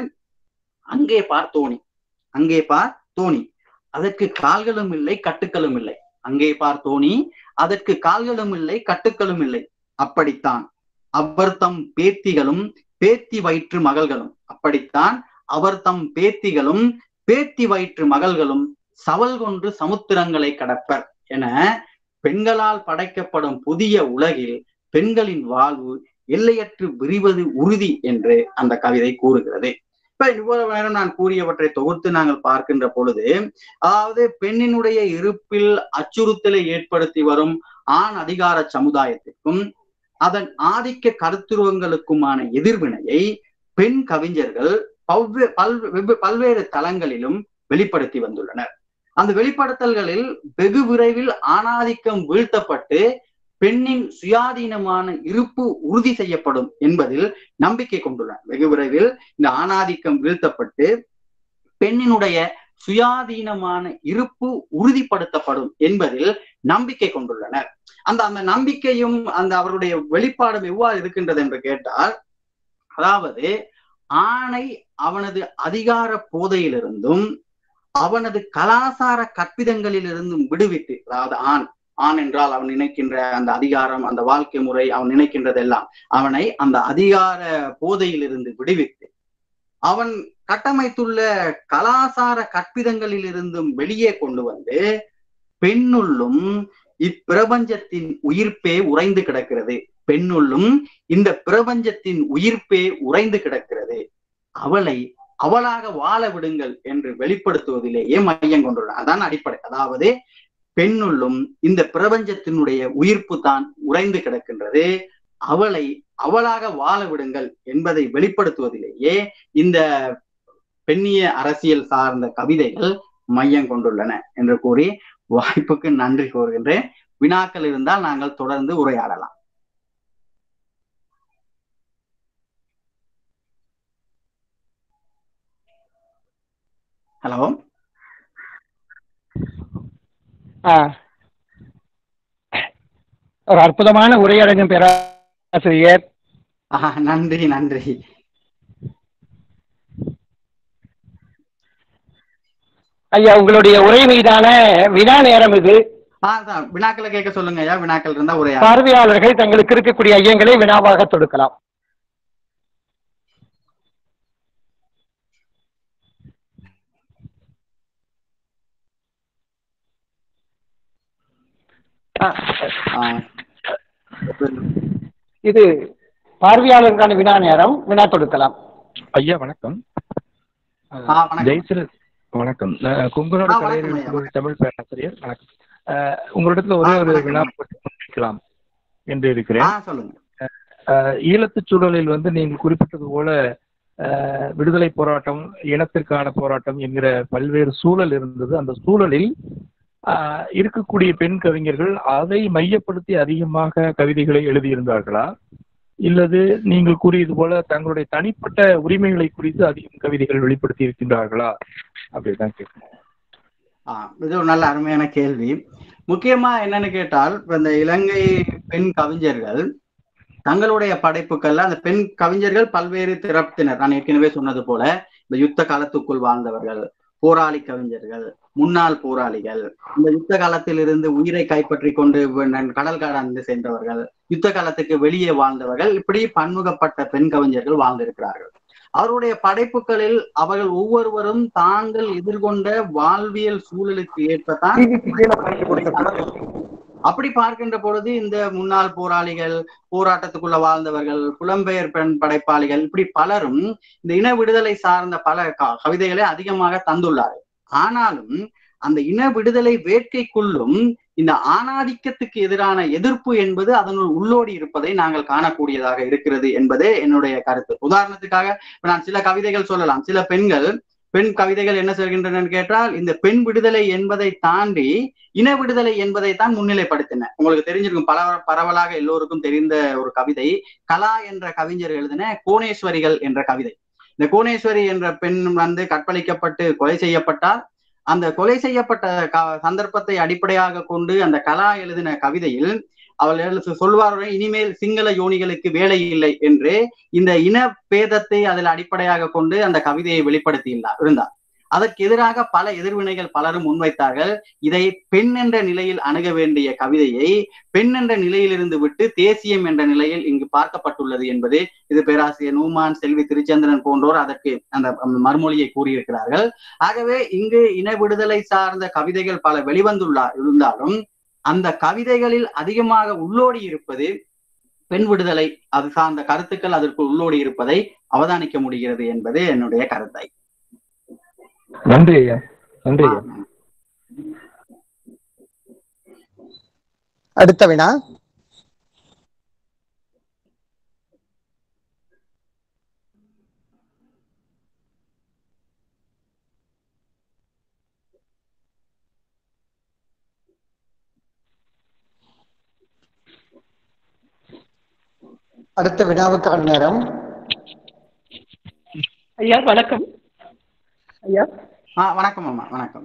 அங்கே பார் தோணி அங்கே பார் தோணி அதற்கு கால்களும் இல்லை கட்டுக்களும் இல்லை அங்கே பார் தோணி அதற்கு கால்களும் இல்லை கட்டுக்களும் இல்லை அப்படித்தான் அவர் தம் பேத்திகளும் பேத்தி வயிற்று மகள்களும் அப்படித்தான் அவர் தம் பேத்திகளும் பேத்தி வயிற்று மகள்களும் சவல் கொன்று சமுத்திரங்களை கடப்பர் என பெண்களால் படைக்கப்படும் புதிய உலகில் பெண்களின் வாழ்வு எல்லையற்று விரிவது உறுதி என்று அந்த கவிதை கூறுகிறது இப்ப இவ்வளவு நேரம் நான் கூறியவற்றை தொகுத்து நாங்கள் பார்க்கின்ற பொழுது அதாவது பெண்ணினுடைய இருப்பில் அச்சுறுத்தலை ஏற்படுத்தி வரும் ஆண் அதிகார சமுதாயத்திற்கும் அதன் ஆதிக்க கருத்துருவங்களுக்குமான எதிர்வினையை பெண் கவிஞர்கள் பல்வே பல் பல்வேறு தளங்களிலும் வெளிப்படுத்தி வந்துள்ளனர் அந்த வெளிப்படுத்தல்களில் வெகு விரைவில் ஆணாதிக்கம் வீழ்த்தப்பட்டு பெண்ணின் சுயாதீனமான இருப்பு உறுதி செய்யப்படும் என்பதில் நம்பிக்கை கொண்டுள்ளனர் வெகு விரைவில் இந்த ஆணாதிக்கம் வீழ்த்தப்பட்டு பெண்ணினுடைய சுயாதீனமான இருப்பு உறுதிப்படுத்தப்படும் என்பதில் நம்பிக்கை கொண்டுள்ளனர் அந்த அந்த நம்பிக்கையும் அந்த அவருடைய வெளிப்பாடும் எவ்வாறு இருக்கின்றது என்று கேட்டால் அதாவது ஆணை அவனது அதிகார போதையிலிருந்தும் அவனது கலாசார கற்பிதங்களிலிருந்தும் விடுவித்து அதாவது ஆண் ஆண் என்றால் அவன் நினைக்கின்ற அந்த அதிகாரம் அந்த வாழ்க்கை முறை அவன் நினைக்கின்றதெல்லாம் அவனை அந்த அதிகார போதையிலிருந்து விடுவித்து அவன் கட்டமைத்துள்ள கலாசார கற்பிதங்களில் இருந்தும் வெளியே கொண்டு வந்து பெண்ணுள்ளும் இப்பிரபஞ்சத்தின் உயிர்ப்பே உறைந்து கிடக்கிறது பெண்ணுள்ளும் இந்த பிரபஞ்சத்தின் உயிர்ப்பே உறைந்து கிடக்கிறது அவளை அவளாக வாழ விடுங்கள் என்று வெளிப்படுத்துவதிலேயே மையம் கொண்டுள்ளார் அதான் அடிப்படை அதாவது பெண்ணுள்ளும் இந்த பிரபஞ்சத்தினுடைய உயிர்ப்பு தான் உறைந்து கிடக்கின்றது அவளை அவளாக வாழ விடுங்கள் என்பதை வெளிப்படுத்துவதிலேயே இந்த பெண்ணிய அரசியல் சார்ந்த கவிதைகள் மையம் கொண்டுள்ளன என்று கூறி வாய்ப்புக்கு நன்றி கூறுகின்றேன் வினாக்கள் இருந்தால் நாங்கள் தொடர்ந்து உரையாடலாம் ஹலோ ஒரு அற்புதமான உரையாடலும் பேராசிரியர் ஆஹ் நன்றி நன்றி ஐயா உங்களுடைய உரை மீதான வினா நேரம் இது ஆஹ் தான் வினாக்களை கேட்க சொல்லுங்க ஐயா வினாக்கள் இருந்தா உரையாடலாம் பார்வையாளர்கள் தங்களுக்கு இருக்கக்கூடிய ஐயங்களை வினாவாக தொடுக்கலாம் ஆஹ் இது பார்வையாளருக்கான வினா நேரம் வினா தொடுக்கலாம் ஐயா வணக்கம் அஹ், ஆ, வணக்கம். ஜெயசில வணக்கம் நான் கும்பலோட ஆ, கலை வணக்கம் ஐயா, அறிவியல் தமிழ் பேராசிரியர் வணக்கம் அஹ், உங்களிடத்துல ஒரே ஆ, ஒரு வணக்கம். வினா முன்வைக்கலாம் என்று ஆ இருக்கிறேன் சொல்லுங்க அஹ், ஈழத்துச் சூழலில் வந்து நீங்கள் குறிப்பிட்டது போல அஹ், விடுதலை போராட்டம் இனத்திற்கான போராட்டம் என்கிற பல்வேறு சூழல் இருந்தது அந்த சூழலில் அஹ், இருக்கக்கூடிய பெண் கவிஞர்கள் அதை மையப்படுத்தி அதிகமாக கவிதைகளை எழுதியிருந்தார்களா இல்லது நீங்கள் கூறியது போல தங்களுடைய தனிப்பட்ட உரிமைகளை குறித்து அதிகம் கவிதைகள் வெளிப்படுத்தி இருக்கின்றார்களா அப்படிதான் கேட்கிறேன் ஆ, இது ஒரு நல்ல அருமையான கேள்வி முக்கியமா என்னன்னு கேட்டால் இப்ப இந்த இலங்கை பெண் கவிஞர்கள் தங்களுடைய படைப்புகள்ல அந்த பெண் கவிஞர்கள் பல்வேறு திறத்தினர் நான் ஏற்கனவே சொன்னது போல இந்த யுத்த காலத்துக்குள் வாழ்ந்தவர்கள் போராளி கவிஞர்கள் முன்னாள் போராளிகள் இந்த யுத்த காலத்தில் இருந்து உயிரை கைப்பற்றி கொண்டு வ- கடல் கடந்து சென்றவர்கள் யுத்த காலத்துக்கு வெளியே வாழ்ந்தவர்கள் இப்படி பன்முகப்பட்ட பெண் கவிஞர்கள் வாழ்ந்திருக்கிறார்கள் அவருடைய படைப்புகளில் அவர்கள் ஒவ்வொருவரும் தாங்கள் எதிர்கொண்ட வாழ்வியல் சூழலுக்கு ஏற்பதான் அப்படி பார்க்கின்ற பொழுது இந்த முன்னாள் போராளிகள் போராட்டத்துக்குள்ள வாழ்ந்தவர்கள் புலம்பெயர் பெண் படைப்பாளிகள் இப்படி பலரும் இந்த இன விடுதலை சார்ந்த பல க- கவிதைகளை அதிகமாக தந்துள்ளார்கள் ஆனாலும் அந்த இன விடுதலை வேட்கைக்குள்ளும் இந்த ஆணாதிக்கத்துக்கு எதிரான எதிர்ப்பு என்பது அதனுள் உள்ளோடி இருப்பதை நாங்கள் காணக்கூடியதாக இருக்கிறது என்பதே என்னுடைய கருத்து உதாரணத்துக்காக இப்ப நான் சில கவிதைகள் சொல்லலாம் சில பெண்கள் பெண் கவிதைகள் என்ன சொல்கின்றன கேட்டால் இந்த பெண் விடுதலை என்பதை தாண்டி இன விடுதலை என்பதை தான் முன்னிலைப்படுத்தின உங்களுக்கு தெரிஞ்சிருக்கும் பல பரவலாக எல்லோருக்கும் தெரிந்த ஒரு கவிதை கலா என்ற கவிஞர் எழுதின கோணேஸ்வரிகள் என்ற கவிதை இந்த கோணேஸ்வரி என்ற பெண் வந்து கற்பழிக்கப்பட்டு கொலை செய்யப்பட்டால் அந்த கொலை செய்யப்பட்ட க- சந்தர்ப்பத்தை அடிப்படையாக கொண்டு அந்த கலா எழுதின கவிதையில் அவள் எழு- சொல்வார்கள் இனிமேல் சிங்கள யோனிகளுக்கு வேலை இல்லை என்று இந்த இன பேதத்தை அதில் அடிப்படையாக கொண்டு அந்த கவிதையை வெளிப்படுத்தி இருந்தார் அதற்கு எதிராக பல எதிர்வினைகள் பலரும் முன்வைத்தார்கள் இதை பெண் என்ற நிலையில் அணுக வேண்டிய கவிதையை பெண் என்ற நிலையிலிருந்து விட்டு தேசியம் என்ற நிலையில் இங்கு பார்க்கப்பட்டுள்ளது என்பது இது பேராசிரியர் நூமான் செல்வி திருச்சந்திரன் போன்றோர் அதற்கு அந்த அந்த மறுமொழியை கூறியிருக்கிறார்கள் ஆகவே இங்கு இன விடுதலை சார்ந்த கவிதைகள் பல வெளிவந்துள்ளா இருந்தாலும் அந்த கவிதைகளில் அதிகமாக உள்ளோடி இருப்பது பெண் விடுதலை அது சார்ந்த கருத்துக்கள் அதற்கு உள்ளோடி இருப்பதை அவதானிக்க முடிகிறது என்பது என்னுடைய கருத்தை நன்றி ஐயா நன்றி ஐயா அடுத்த வினா அடுத்த வினாவுக்கான நேரம் ஐயா வணக்கம் ஐயா ஆஹ் வணக்கம் அம்மா வணக்கம்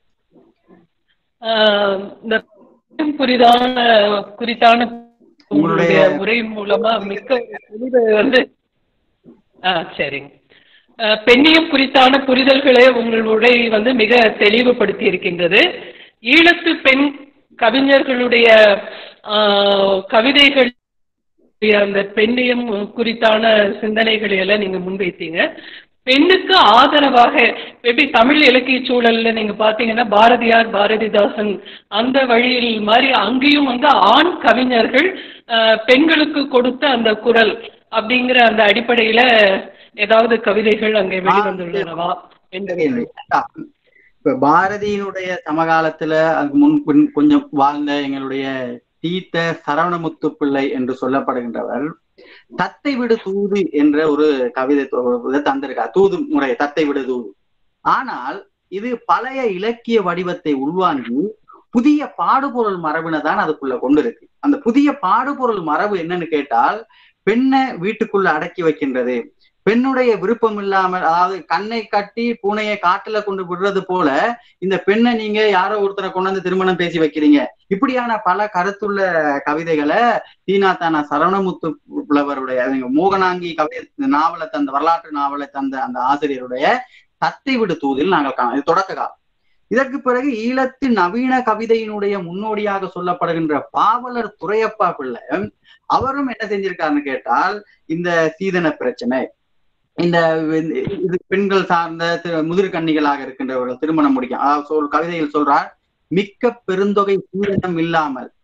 ஆஹ் இந்த பெண் குறிதான குறித்தான உங்களுடைய உங்களுடைய- உரை மூலமா மிக்க தெளிவு வந்து ஆ சரிங்க ஆஹ் பெண்ணியம் குறித்தான புரிதல்களை உங்கள் உரை வந்து மிக தெளிவுபடுத்தி இருக்கின்றது ஈழத்து பெண் கவிஞர்களுடைய ஆஹ் கவிதைகள் அந்த பெண்ணியம் குறித்தான சிந்தனைகளை எல்லாம் நீங்க முன்வைத்தீங்க பெண்ணுக்கு ஆதரவாக எப்படி தமிழ் இலக்கிய சூழல்ல நீங்க பாத்தீங்கன்னா பாரதியார் பாரதிதாசன் அந்த வழியில் மாதிரி அங்கேயும் வந்து ஆண் கவிஞர்கள் ஆஹ், பெண்களுக்கு கொடுத்த அந்த குரல் அப்படிங்கிற அந்த அடிப்படையில ஏதாவது கவிதைகள் அங்கே வெளிவந்துள்ளனவா என்பது கேள்வி. இப்ப பாரதியினுடைய சமகாலத்துல அதுக்கு முன் பின் கொஞ்சம் வாழ்ந்த எங்களுடைய தீத்த சரவணமுத்து பிள்ளை என்று சொல்லப்படுகின்றவர் தத்தை விடு தூது என்ற ஒரு கவிதை தொ- இதை தந்திருக்கார் தூது முறை தத்தை விடு தூது ஆனால் இது பழைய இலக்கிய வடிவத்தை உள்வாங்கி புதிய பாடுபொருள் மரபினை தான் அதுக்குள்ள கொண்டு இருக்கு அந்த புதிய பாடுபொருள் மரபு என்னன்னு கேட்டால் பெண்ணை வீட்டுக்குள்ள அடக்கி வைக்கின்றது பெண்ணுடைய விருப்பம் இல்லாமல் அதாவது கண்ணை கட்டி பூனையை காட்டுல கொண்டு விடுறது போல இந்த பெண்ணை நீங்க யாரோ ஒருத்தரை கொண்டு வந்து திருமணம் பேசி வைக்கிறீங்க இப்படியான பல கருத்துள்ள கவிதைகளை தீனா தானா சரவணமுத்து புலவருடைய அது மோகனாங்கி கவிதை நாவலை தந்த வரலாற்று நாவலை தந்த அந்த ஆசிரியருடைய தத்தை விடு தூதில் நாங்கள் காண இது தொடக்க காலம் இதற்கு பிறகு ஈழத்து நவீன கவிதையினுடைய முன்னோடியாக சொல்லப்படுகின்ற பாவலர் துரையப்பா பிள்ளை அவரும் என்ன செஞ்சிருக்காருன்னு கேட்டால் இந்த சீதன பிரச்சனை இந்த இது பெண்கள் சார்ந்த திரு- முதிர்கன்னிகளாக இருக்கின்றவர்கள் திருமணம் முடிக்கும் அதாவது சொல் கவிதையில் சொல்றார் மிக்க பெருந்தொகை சீதனம் இல்லாமல்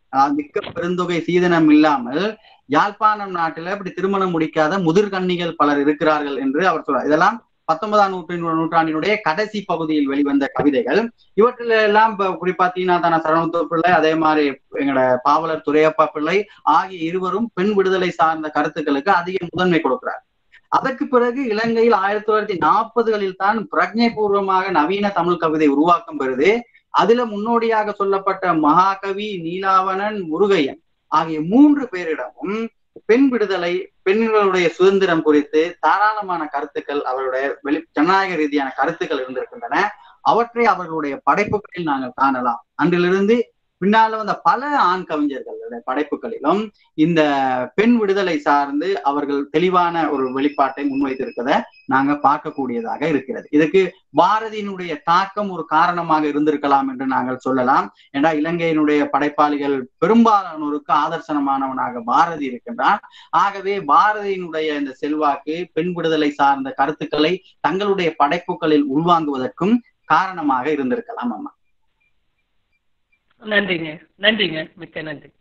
அஹ், மிக்க பெருந்தொகை சீதனம் இல்லாமல் யாழ்ப்பாணம் நாட்டில இப்படி திருமணம் முடிக்காத முதிர்கன்னிகள் பலர் இருக்கிறார்கள் என்று அவர் சொல்றார் இதெல்லாம் பத்தொன்பதாம் நூற்றாண்டு நூற்றாண்டினுடைய கடைசி பகுதியில் வெளிவந்த கவிதைகள் இவற்றில எல்லாம் இப்ப குறிப்பா தீனாதான சரணமுத்து பிள்ளை அதே மாதிரி எங்களோட பாவலர் துரையப்பா பிள்ளை ஆகிய இருவரும் பெண் விடுதலை சார்ந்த கருத்துக்களுக்கு அதிக முதன்மை கொடுக்கிறார் அதற்கு பிறகு இலங்கையில் ஆயிரத்தி தொள்ளாயிரத்தி நாற்பதுகளில் தான் பிரஜைபூர்வமாக நவீன தமிழ் கவிதை உருவாக்கம் பெறுது அதுல முன்னோடியாக சொல்லப்பட்ட மகாகவி நீலாவணன் முருகையன் ஆகிய மூன்று பேரிடமும் பெண் விடுதலை பெண்களுடைய சுதந்திரம் குறித்து தாராளமான கருத்துக்கள் அவருடைய வெளி ஜனநாயக ரீதியான கருத்துக்கள் இருந்திருக்கின்றன அவற்றை அவர்களுடைய படைப்புகளில் நாங்கள் காணலாம் அன்றிலிருந்து பின்னால வந்த பல ஆண் கவிஞர்களுடைய படைப்புகளிலும் இந்த பெண் விடுதலை சார்ந்து அவர்கள் தெளிவான ஒரு வெளிப்பாட்டை முன்வைத்திருக்கிறத நாங்க பார்க்கக்கூடியதாக இருக்கிறது இதுக்கு பாரதியினுடைய தாக்கம் ஒரு காரணமாக இருந்திருக்கலாம் என்று நாங்கள் சொல்லலாம் ஏன்னா இலங்கையினுடைய படைப்பாளிகள் பெரும்பாலானோருக்கு ஆதர்சனமானவனாக பாரதி இருக்கின்றான் ஆகவே பாரதியினுடைய இந்த செல்வாக்கு பெண் விடுதலை சார்ந்த கருத்துக்களை தங்களுடைய படைப்புகளில் உள்வாங்குவதற்கும் காரணமாக இருந்திருக்கலாம் அம்மா நன்றிங்க நன்றிங்க மிக்க நன்றி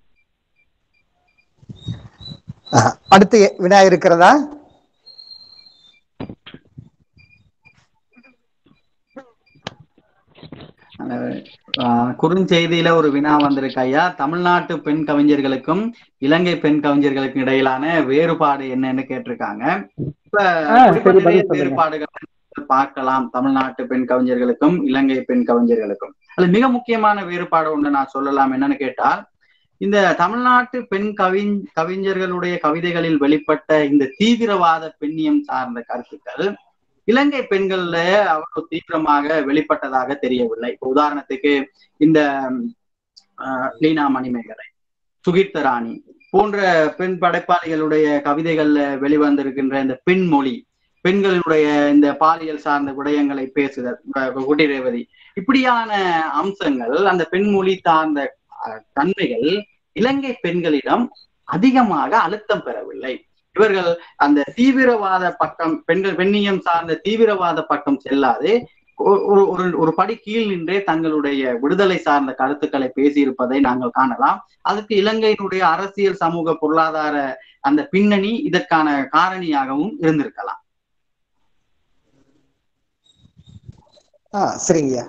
ஆஹ், அடுத்து வினா இருக்கிறதா ஆஹ் குறுஞ்செய்தியில ஒரு வினா வந்திருக்கு ஐயா தமிழ்நாட்டு பெண் கவிஞர்களுக்கும் இலங்கை பெண் கவிஞர்களுக்கும் இடையிலான வேறுபாடு என்னன்னு கேட்டிருக்காங்க இப்ப ஆ, குறிப்பா சரி, நிறைய பதில் சொல்லுங்க. வேறுபாடுகள் பார்க்கலாம் தமிழ்நாட்டு பெண் கவிஞர்களுக்கும் இலங்கை பெண் கவிஞர்களுக்கும் அது மிக முக்கியமான வேறுபாடு ஒண்ணு நான் சொல்லலாம் என்னன்னு கேட்டால் இந்த தமிழ்நாட்டு பெண் கவி கவிஞர்களுடைய கவிதைகளில் வெளிப்பட்ட இந்த தீவிரவாத பெண்ணியம் சார்ந்த கருத்துக்கள் இலங்கை பெண்கள்ல அவ்வளவு தீவிரமாக வெளிப்பட்டதாக தெரியவில்லை இப்ப உதாரணத்துக்கு இந்த ஆஹ், லீனா மணிமேகலை சுகீர்த்த ராணி போன்ற பெண் படைப்பாளிகளுடைய கவிதைகள்ல வெளிவந்திருக்கின்ற இந்த பெண் மொழி பெண்களுடைய இந்த பாலியல் சார்ந்த விடயங்களை பேசுதல் அஹ் குட்டி ரேவதி இப்படியான அம்சங்கள் அந்த பெண்மொழி சார்ந்த அஹ், தன்மைகள் இலங்கை பெண்களிடம் அதிகமாக அழுத்தம் பெறவில்லை இவர்கள் அந்த தீவிரவாத பக்கம் பெண்கள் பெண்ணியம் சார்ந்த தீவிரவாத பக்கம் செல்லாது ஒரு- ஒரு ஒரு ஒரு படி கீழ் நின்றே தங்களுடைய விடுதலை சார்ந்த கருத்துக்களை பேசியிருப்பதை நாங்கள் காணலாம் அதுக்கு இலங்கையினுடைய அரசியல் சமூக பொருளாதார அந்த பின்னணி இதற்கான காரணியாகவும் இருந்திருக்கலாம் ஆ சரிங்கய்யா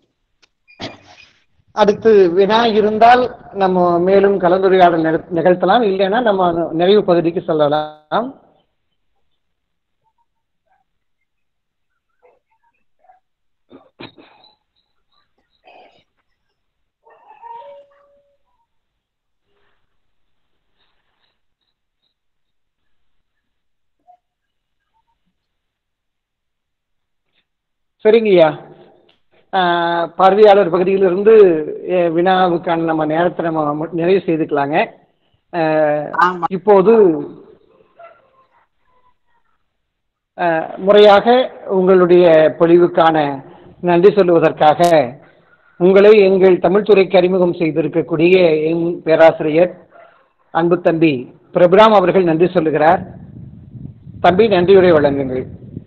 அடுத்து வினா இருந்தால் நம்ம மேலும் கலந்துரையாடல் நிக- நிகழ்த்தலாம் இல்லைன்னா நம்ம நிறைவு பகுதிக்கு செல்லலாம் சரிங்கய்யா ஆஹ் பார்வையாளர் பகுதியிலிருந்து அஹ், வினாவுக்கான நம்ம நேரத்தை நம்ம மு- நிறைவு செய்துக்கலாங்க ஆஹ், ஆமா இப்போது ஆஹ், முறையாக உங்களுடைய பொழிவுக்கான நன்றி சொல்லுவதற்காக உங்களை எங்கள் தமிழ்துறைக்கு அறிமுகம் செய்திருக்கக்கூடிய எம் பேராசிரியர் அன்பு தம்பி பிரபுராம் அவர்கள் நன்றி சொல்லுகிறார் தம்பி நன்றியுரை வழங்குங்கள்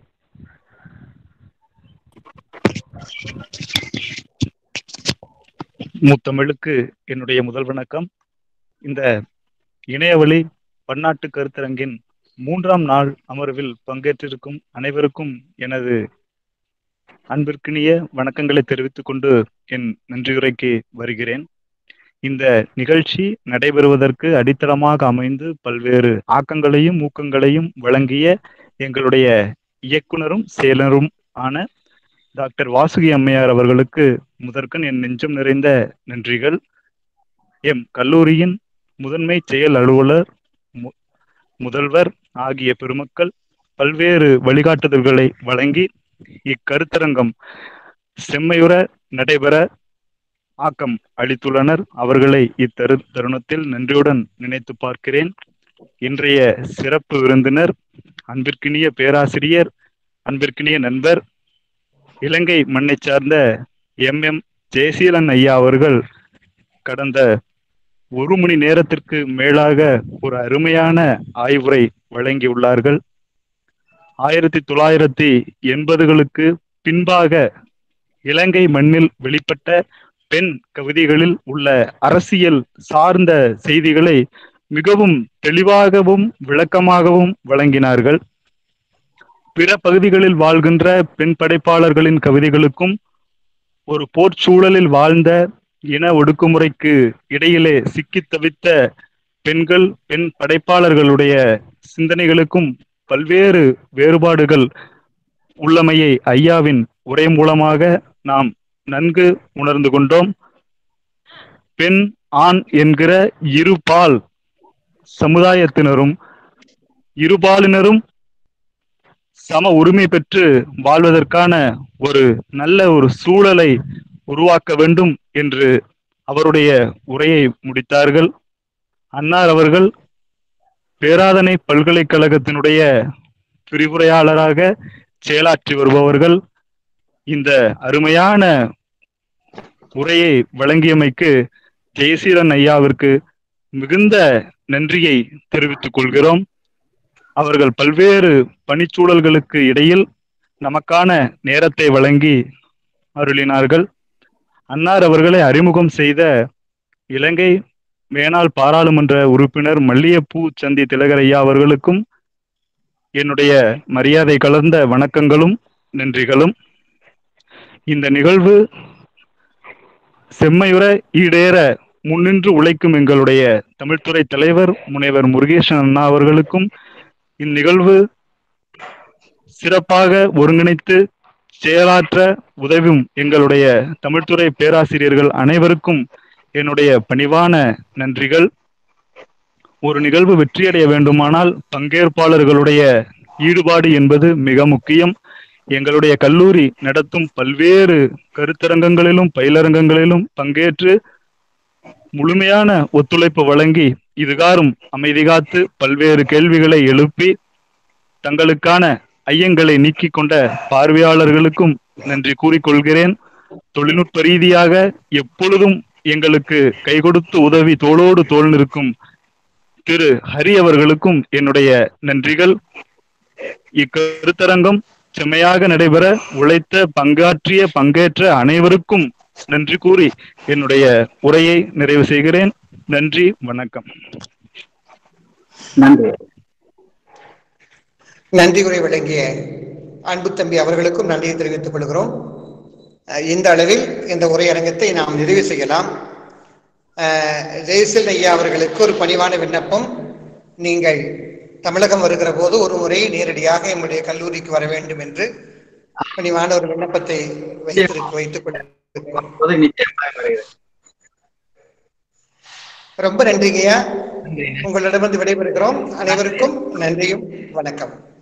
முத்தமிழுக்கு என்னுடைய முதல் வணக்கம் இந்த இணையவழி பன்னாட்டு கருத்தரங்கின் மூன்றாம் நாள் அமர்வில் பங்கேற்றிருக்கும் அனைவருக்கும் எனது அன்பிற்கினிய வணக்கங்களை தெரிவித்துக் கொண்டு என் நன்றியுரைக்கு வருகிறேன் இந்த நிகழ்ச்சி நடைபெறுவதற்கு அடித்தளமாக அமைந்து பல்வேறு ஆக்கங்களையும் ஊக்கங்களையும் வழங்கிய எங்களுடைய இயக்குனரும் செயலரும் ஆன டாக்டர் வாசுகி அம்மையார் அவர்களுக்கு முதற்கண் என் நெஞ்சம் நிறைந்த நன்றிகள் எம் கல்லூரியின் முதன்மை செயல் அலுவலர் மு- முதல்வர் ஆகிய பெருமக்கள் பல்வேறு வழிகாட்டுதல்களை வழங்கி இக்கருத்தரங்கம் செம்மையுற நடைபெற ஆக்கம் அளித்துள்ளனர் அவர்களை இத்தரு தருணத்தில் நன்றியுடன் நினைத்து பார்க்கிறேன் இன்றைய சிறப்பு விருந்தினர் அன்பிற்கினிய பேராசிரியர் அன்பிற்கினிய நண்பர் இலங்கை மண்ணை சார்ந்த எம் எம் ஜெயசீலன் ஐயா அவர்கள் கடந்த ஒரு மணி நேரத்திற்கு மேலாக ஒரு அருமையான ஆய்வுரை வழங்கியுள்ளார்கள் ஆயிரத்தி தொள்ளாயிரத்தி எண்பதுகளுக்கு பின்பாக இலங்கை மண்ணில் வெளிப்பட்ட பெண் கவிதைகளில் உள்ள அரசியல் சார்ந்த செய்திகளை மிகவும் தெளிவாகவும் விளக்கமாகவும் வழங்கினார்கள் பிற பகுதிகளில் வாழ்கின்ற பெண் படைப்பாளர்களின் கவிதைகளுக்கும் ஒரு போர்ச்சூழலில் வாழ்ந்த இன ஒடுக்குமுறைக்கு இடையிலே சிக்கித் தவித்த பெண்கள் பெண் படைப்பாளர்களுடைய சிந்தனைகளுக்கும் பல்வேறு வேறுபாடுகள் உள்ளமையை ஐயாவின் உரை மூலமாக நாம் நன்கு உணர்ந்து கொண்டோம் பெண் ஆண் என்கிற இருபால் சமுதாயத்தினரும் இருபாலினரும் சம உரிமை பெற்று வாழ்வதற்கான ஒரு நல்ல ஒரு சூழலை உருவாக்க வேண்டும் என்று அவருடைய உரையை முடித்தார்கள் அன்னார் அவர்கள் பேராதனை பல்கலைக்கழகத்தினுடைய விரிவுரையாளராக செயலாற்றி வருபவர்கள் இந்த அருமையான உரையை வழங்கியமைக்கு ஜெயசீலன் ஐயாவிற்கு மிகுந்த நன்றியை தெரிவித்துக் கொள்கிறோம் அவர்கள் பல்வேறு பணிச்சூழல்களுக்கு இடையில் நமக்கான நேரத்தை வழங்கி அருளினார்கள் அன்னார் அவர்களை அறிமுகம் செய்த இலங்கை மேனாள் பாராளுமன்ற உறுப்பினர் மல்லியப்பூ சந்தி திலகர் ஐயா அவர்களுக்கும் என்னுடைய மரியாதை கலந்த வணக்கங்களும் நன்றிகளும் இந்த நிகழ்வு செம்மையுற ஈடேற முன்னின்று உழைக்கும் எங்களுடைய தமிழ்துறை தலைவர் முனைவர் முருகேசன் அண்ணா அவர்களுக்கும் இந்நிகழ்வு சிறப்பாக ஒருங்கிணைத்து செயலாற்ற உதவும் எங்களுடைய தமிழ்துறை பேராசிரியர்கள் அனைவருக்கும் என்னுடைய பணிவான நன்றிகள் ஒரு நிகழ்வு வெற்றியடைய வேண்டுமானால் பங்கேற்பாளர்களுடைய ஈடுபாடு என்பது மிக முக்கியம் எங்களுடைய கல்லூரி நடத்தும் பல்வேறு கருத்தரங்கங்களிலும் பயிலரங்கங்களிலும் பங்கேற்று முழுமையான ஒத்துழைப்பு வழங்கி இதுகாரும் அமைதி காத்து பல்வேறு கேள்விகளை எழுப்பி தங்களுக்கான ஐயங்களை நீக்கிக் கொண்ட பார்வையாளர்களுக்கும் நன்றி கூறிக்கொள்கிறேன் தொழில்நுட்ப ரீதியாக எப்பொழுதும் எங்களுக்கு கை கொடுத்து உதவி தோளோடு தோல் நிற்கும் திரு ஹரி அவர்களுக்கும் என்னுடைய நன்றிகள் இக்கருத்தரங்கம் செம்மையாக நடைபெற உழைத்த பங்காற்றிய பங்கேற்ற அனைவருக்கும் நன்றி கூறி என்னுடைய உரையை நிறைவு செய்கிறேன் நன்றி வணக்கம் நன்றி நன்றி உரை வழங்கிய அன்பு தம்பி அவர்களுக்கும் நன்றியை தெரிவித்துக் கொள்கிறோம் அஹ் இந்த அளவில் இந்த உரையரங்கத்தை நாம் நிறைவு செய்யலாம் அஹ் ஜெயசில் ஐயா அவர்களுக்கு ஒரு பணிவான விண்ணப்பம் நீங்கள் தமிழகம் வருகிற போது ஒரு முறை நேரடியாக எம்முடைய கல்லூரிக்கு வர வேண்டும் என்று பணிவான ஒரு விண்ணப்பத்தை வைத்திருக்க வைத்துக் கொள்கிறோம் அப்போது நிச்சயமாக வருகிறேன் ரொம்ப நன்றிங்கய்யா உங்களிடமிருந்து விடைபெறுகிறோம் அனைவருக்கும் நன்றியும் வணக்கம்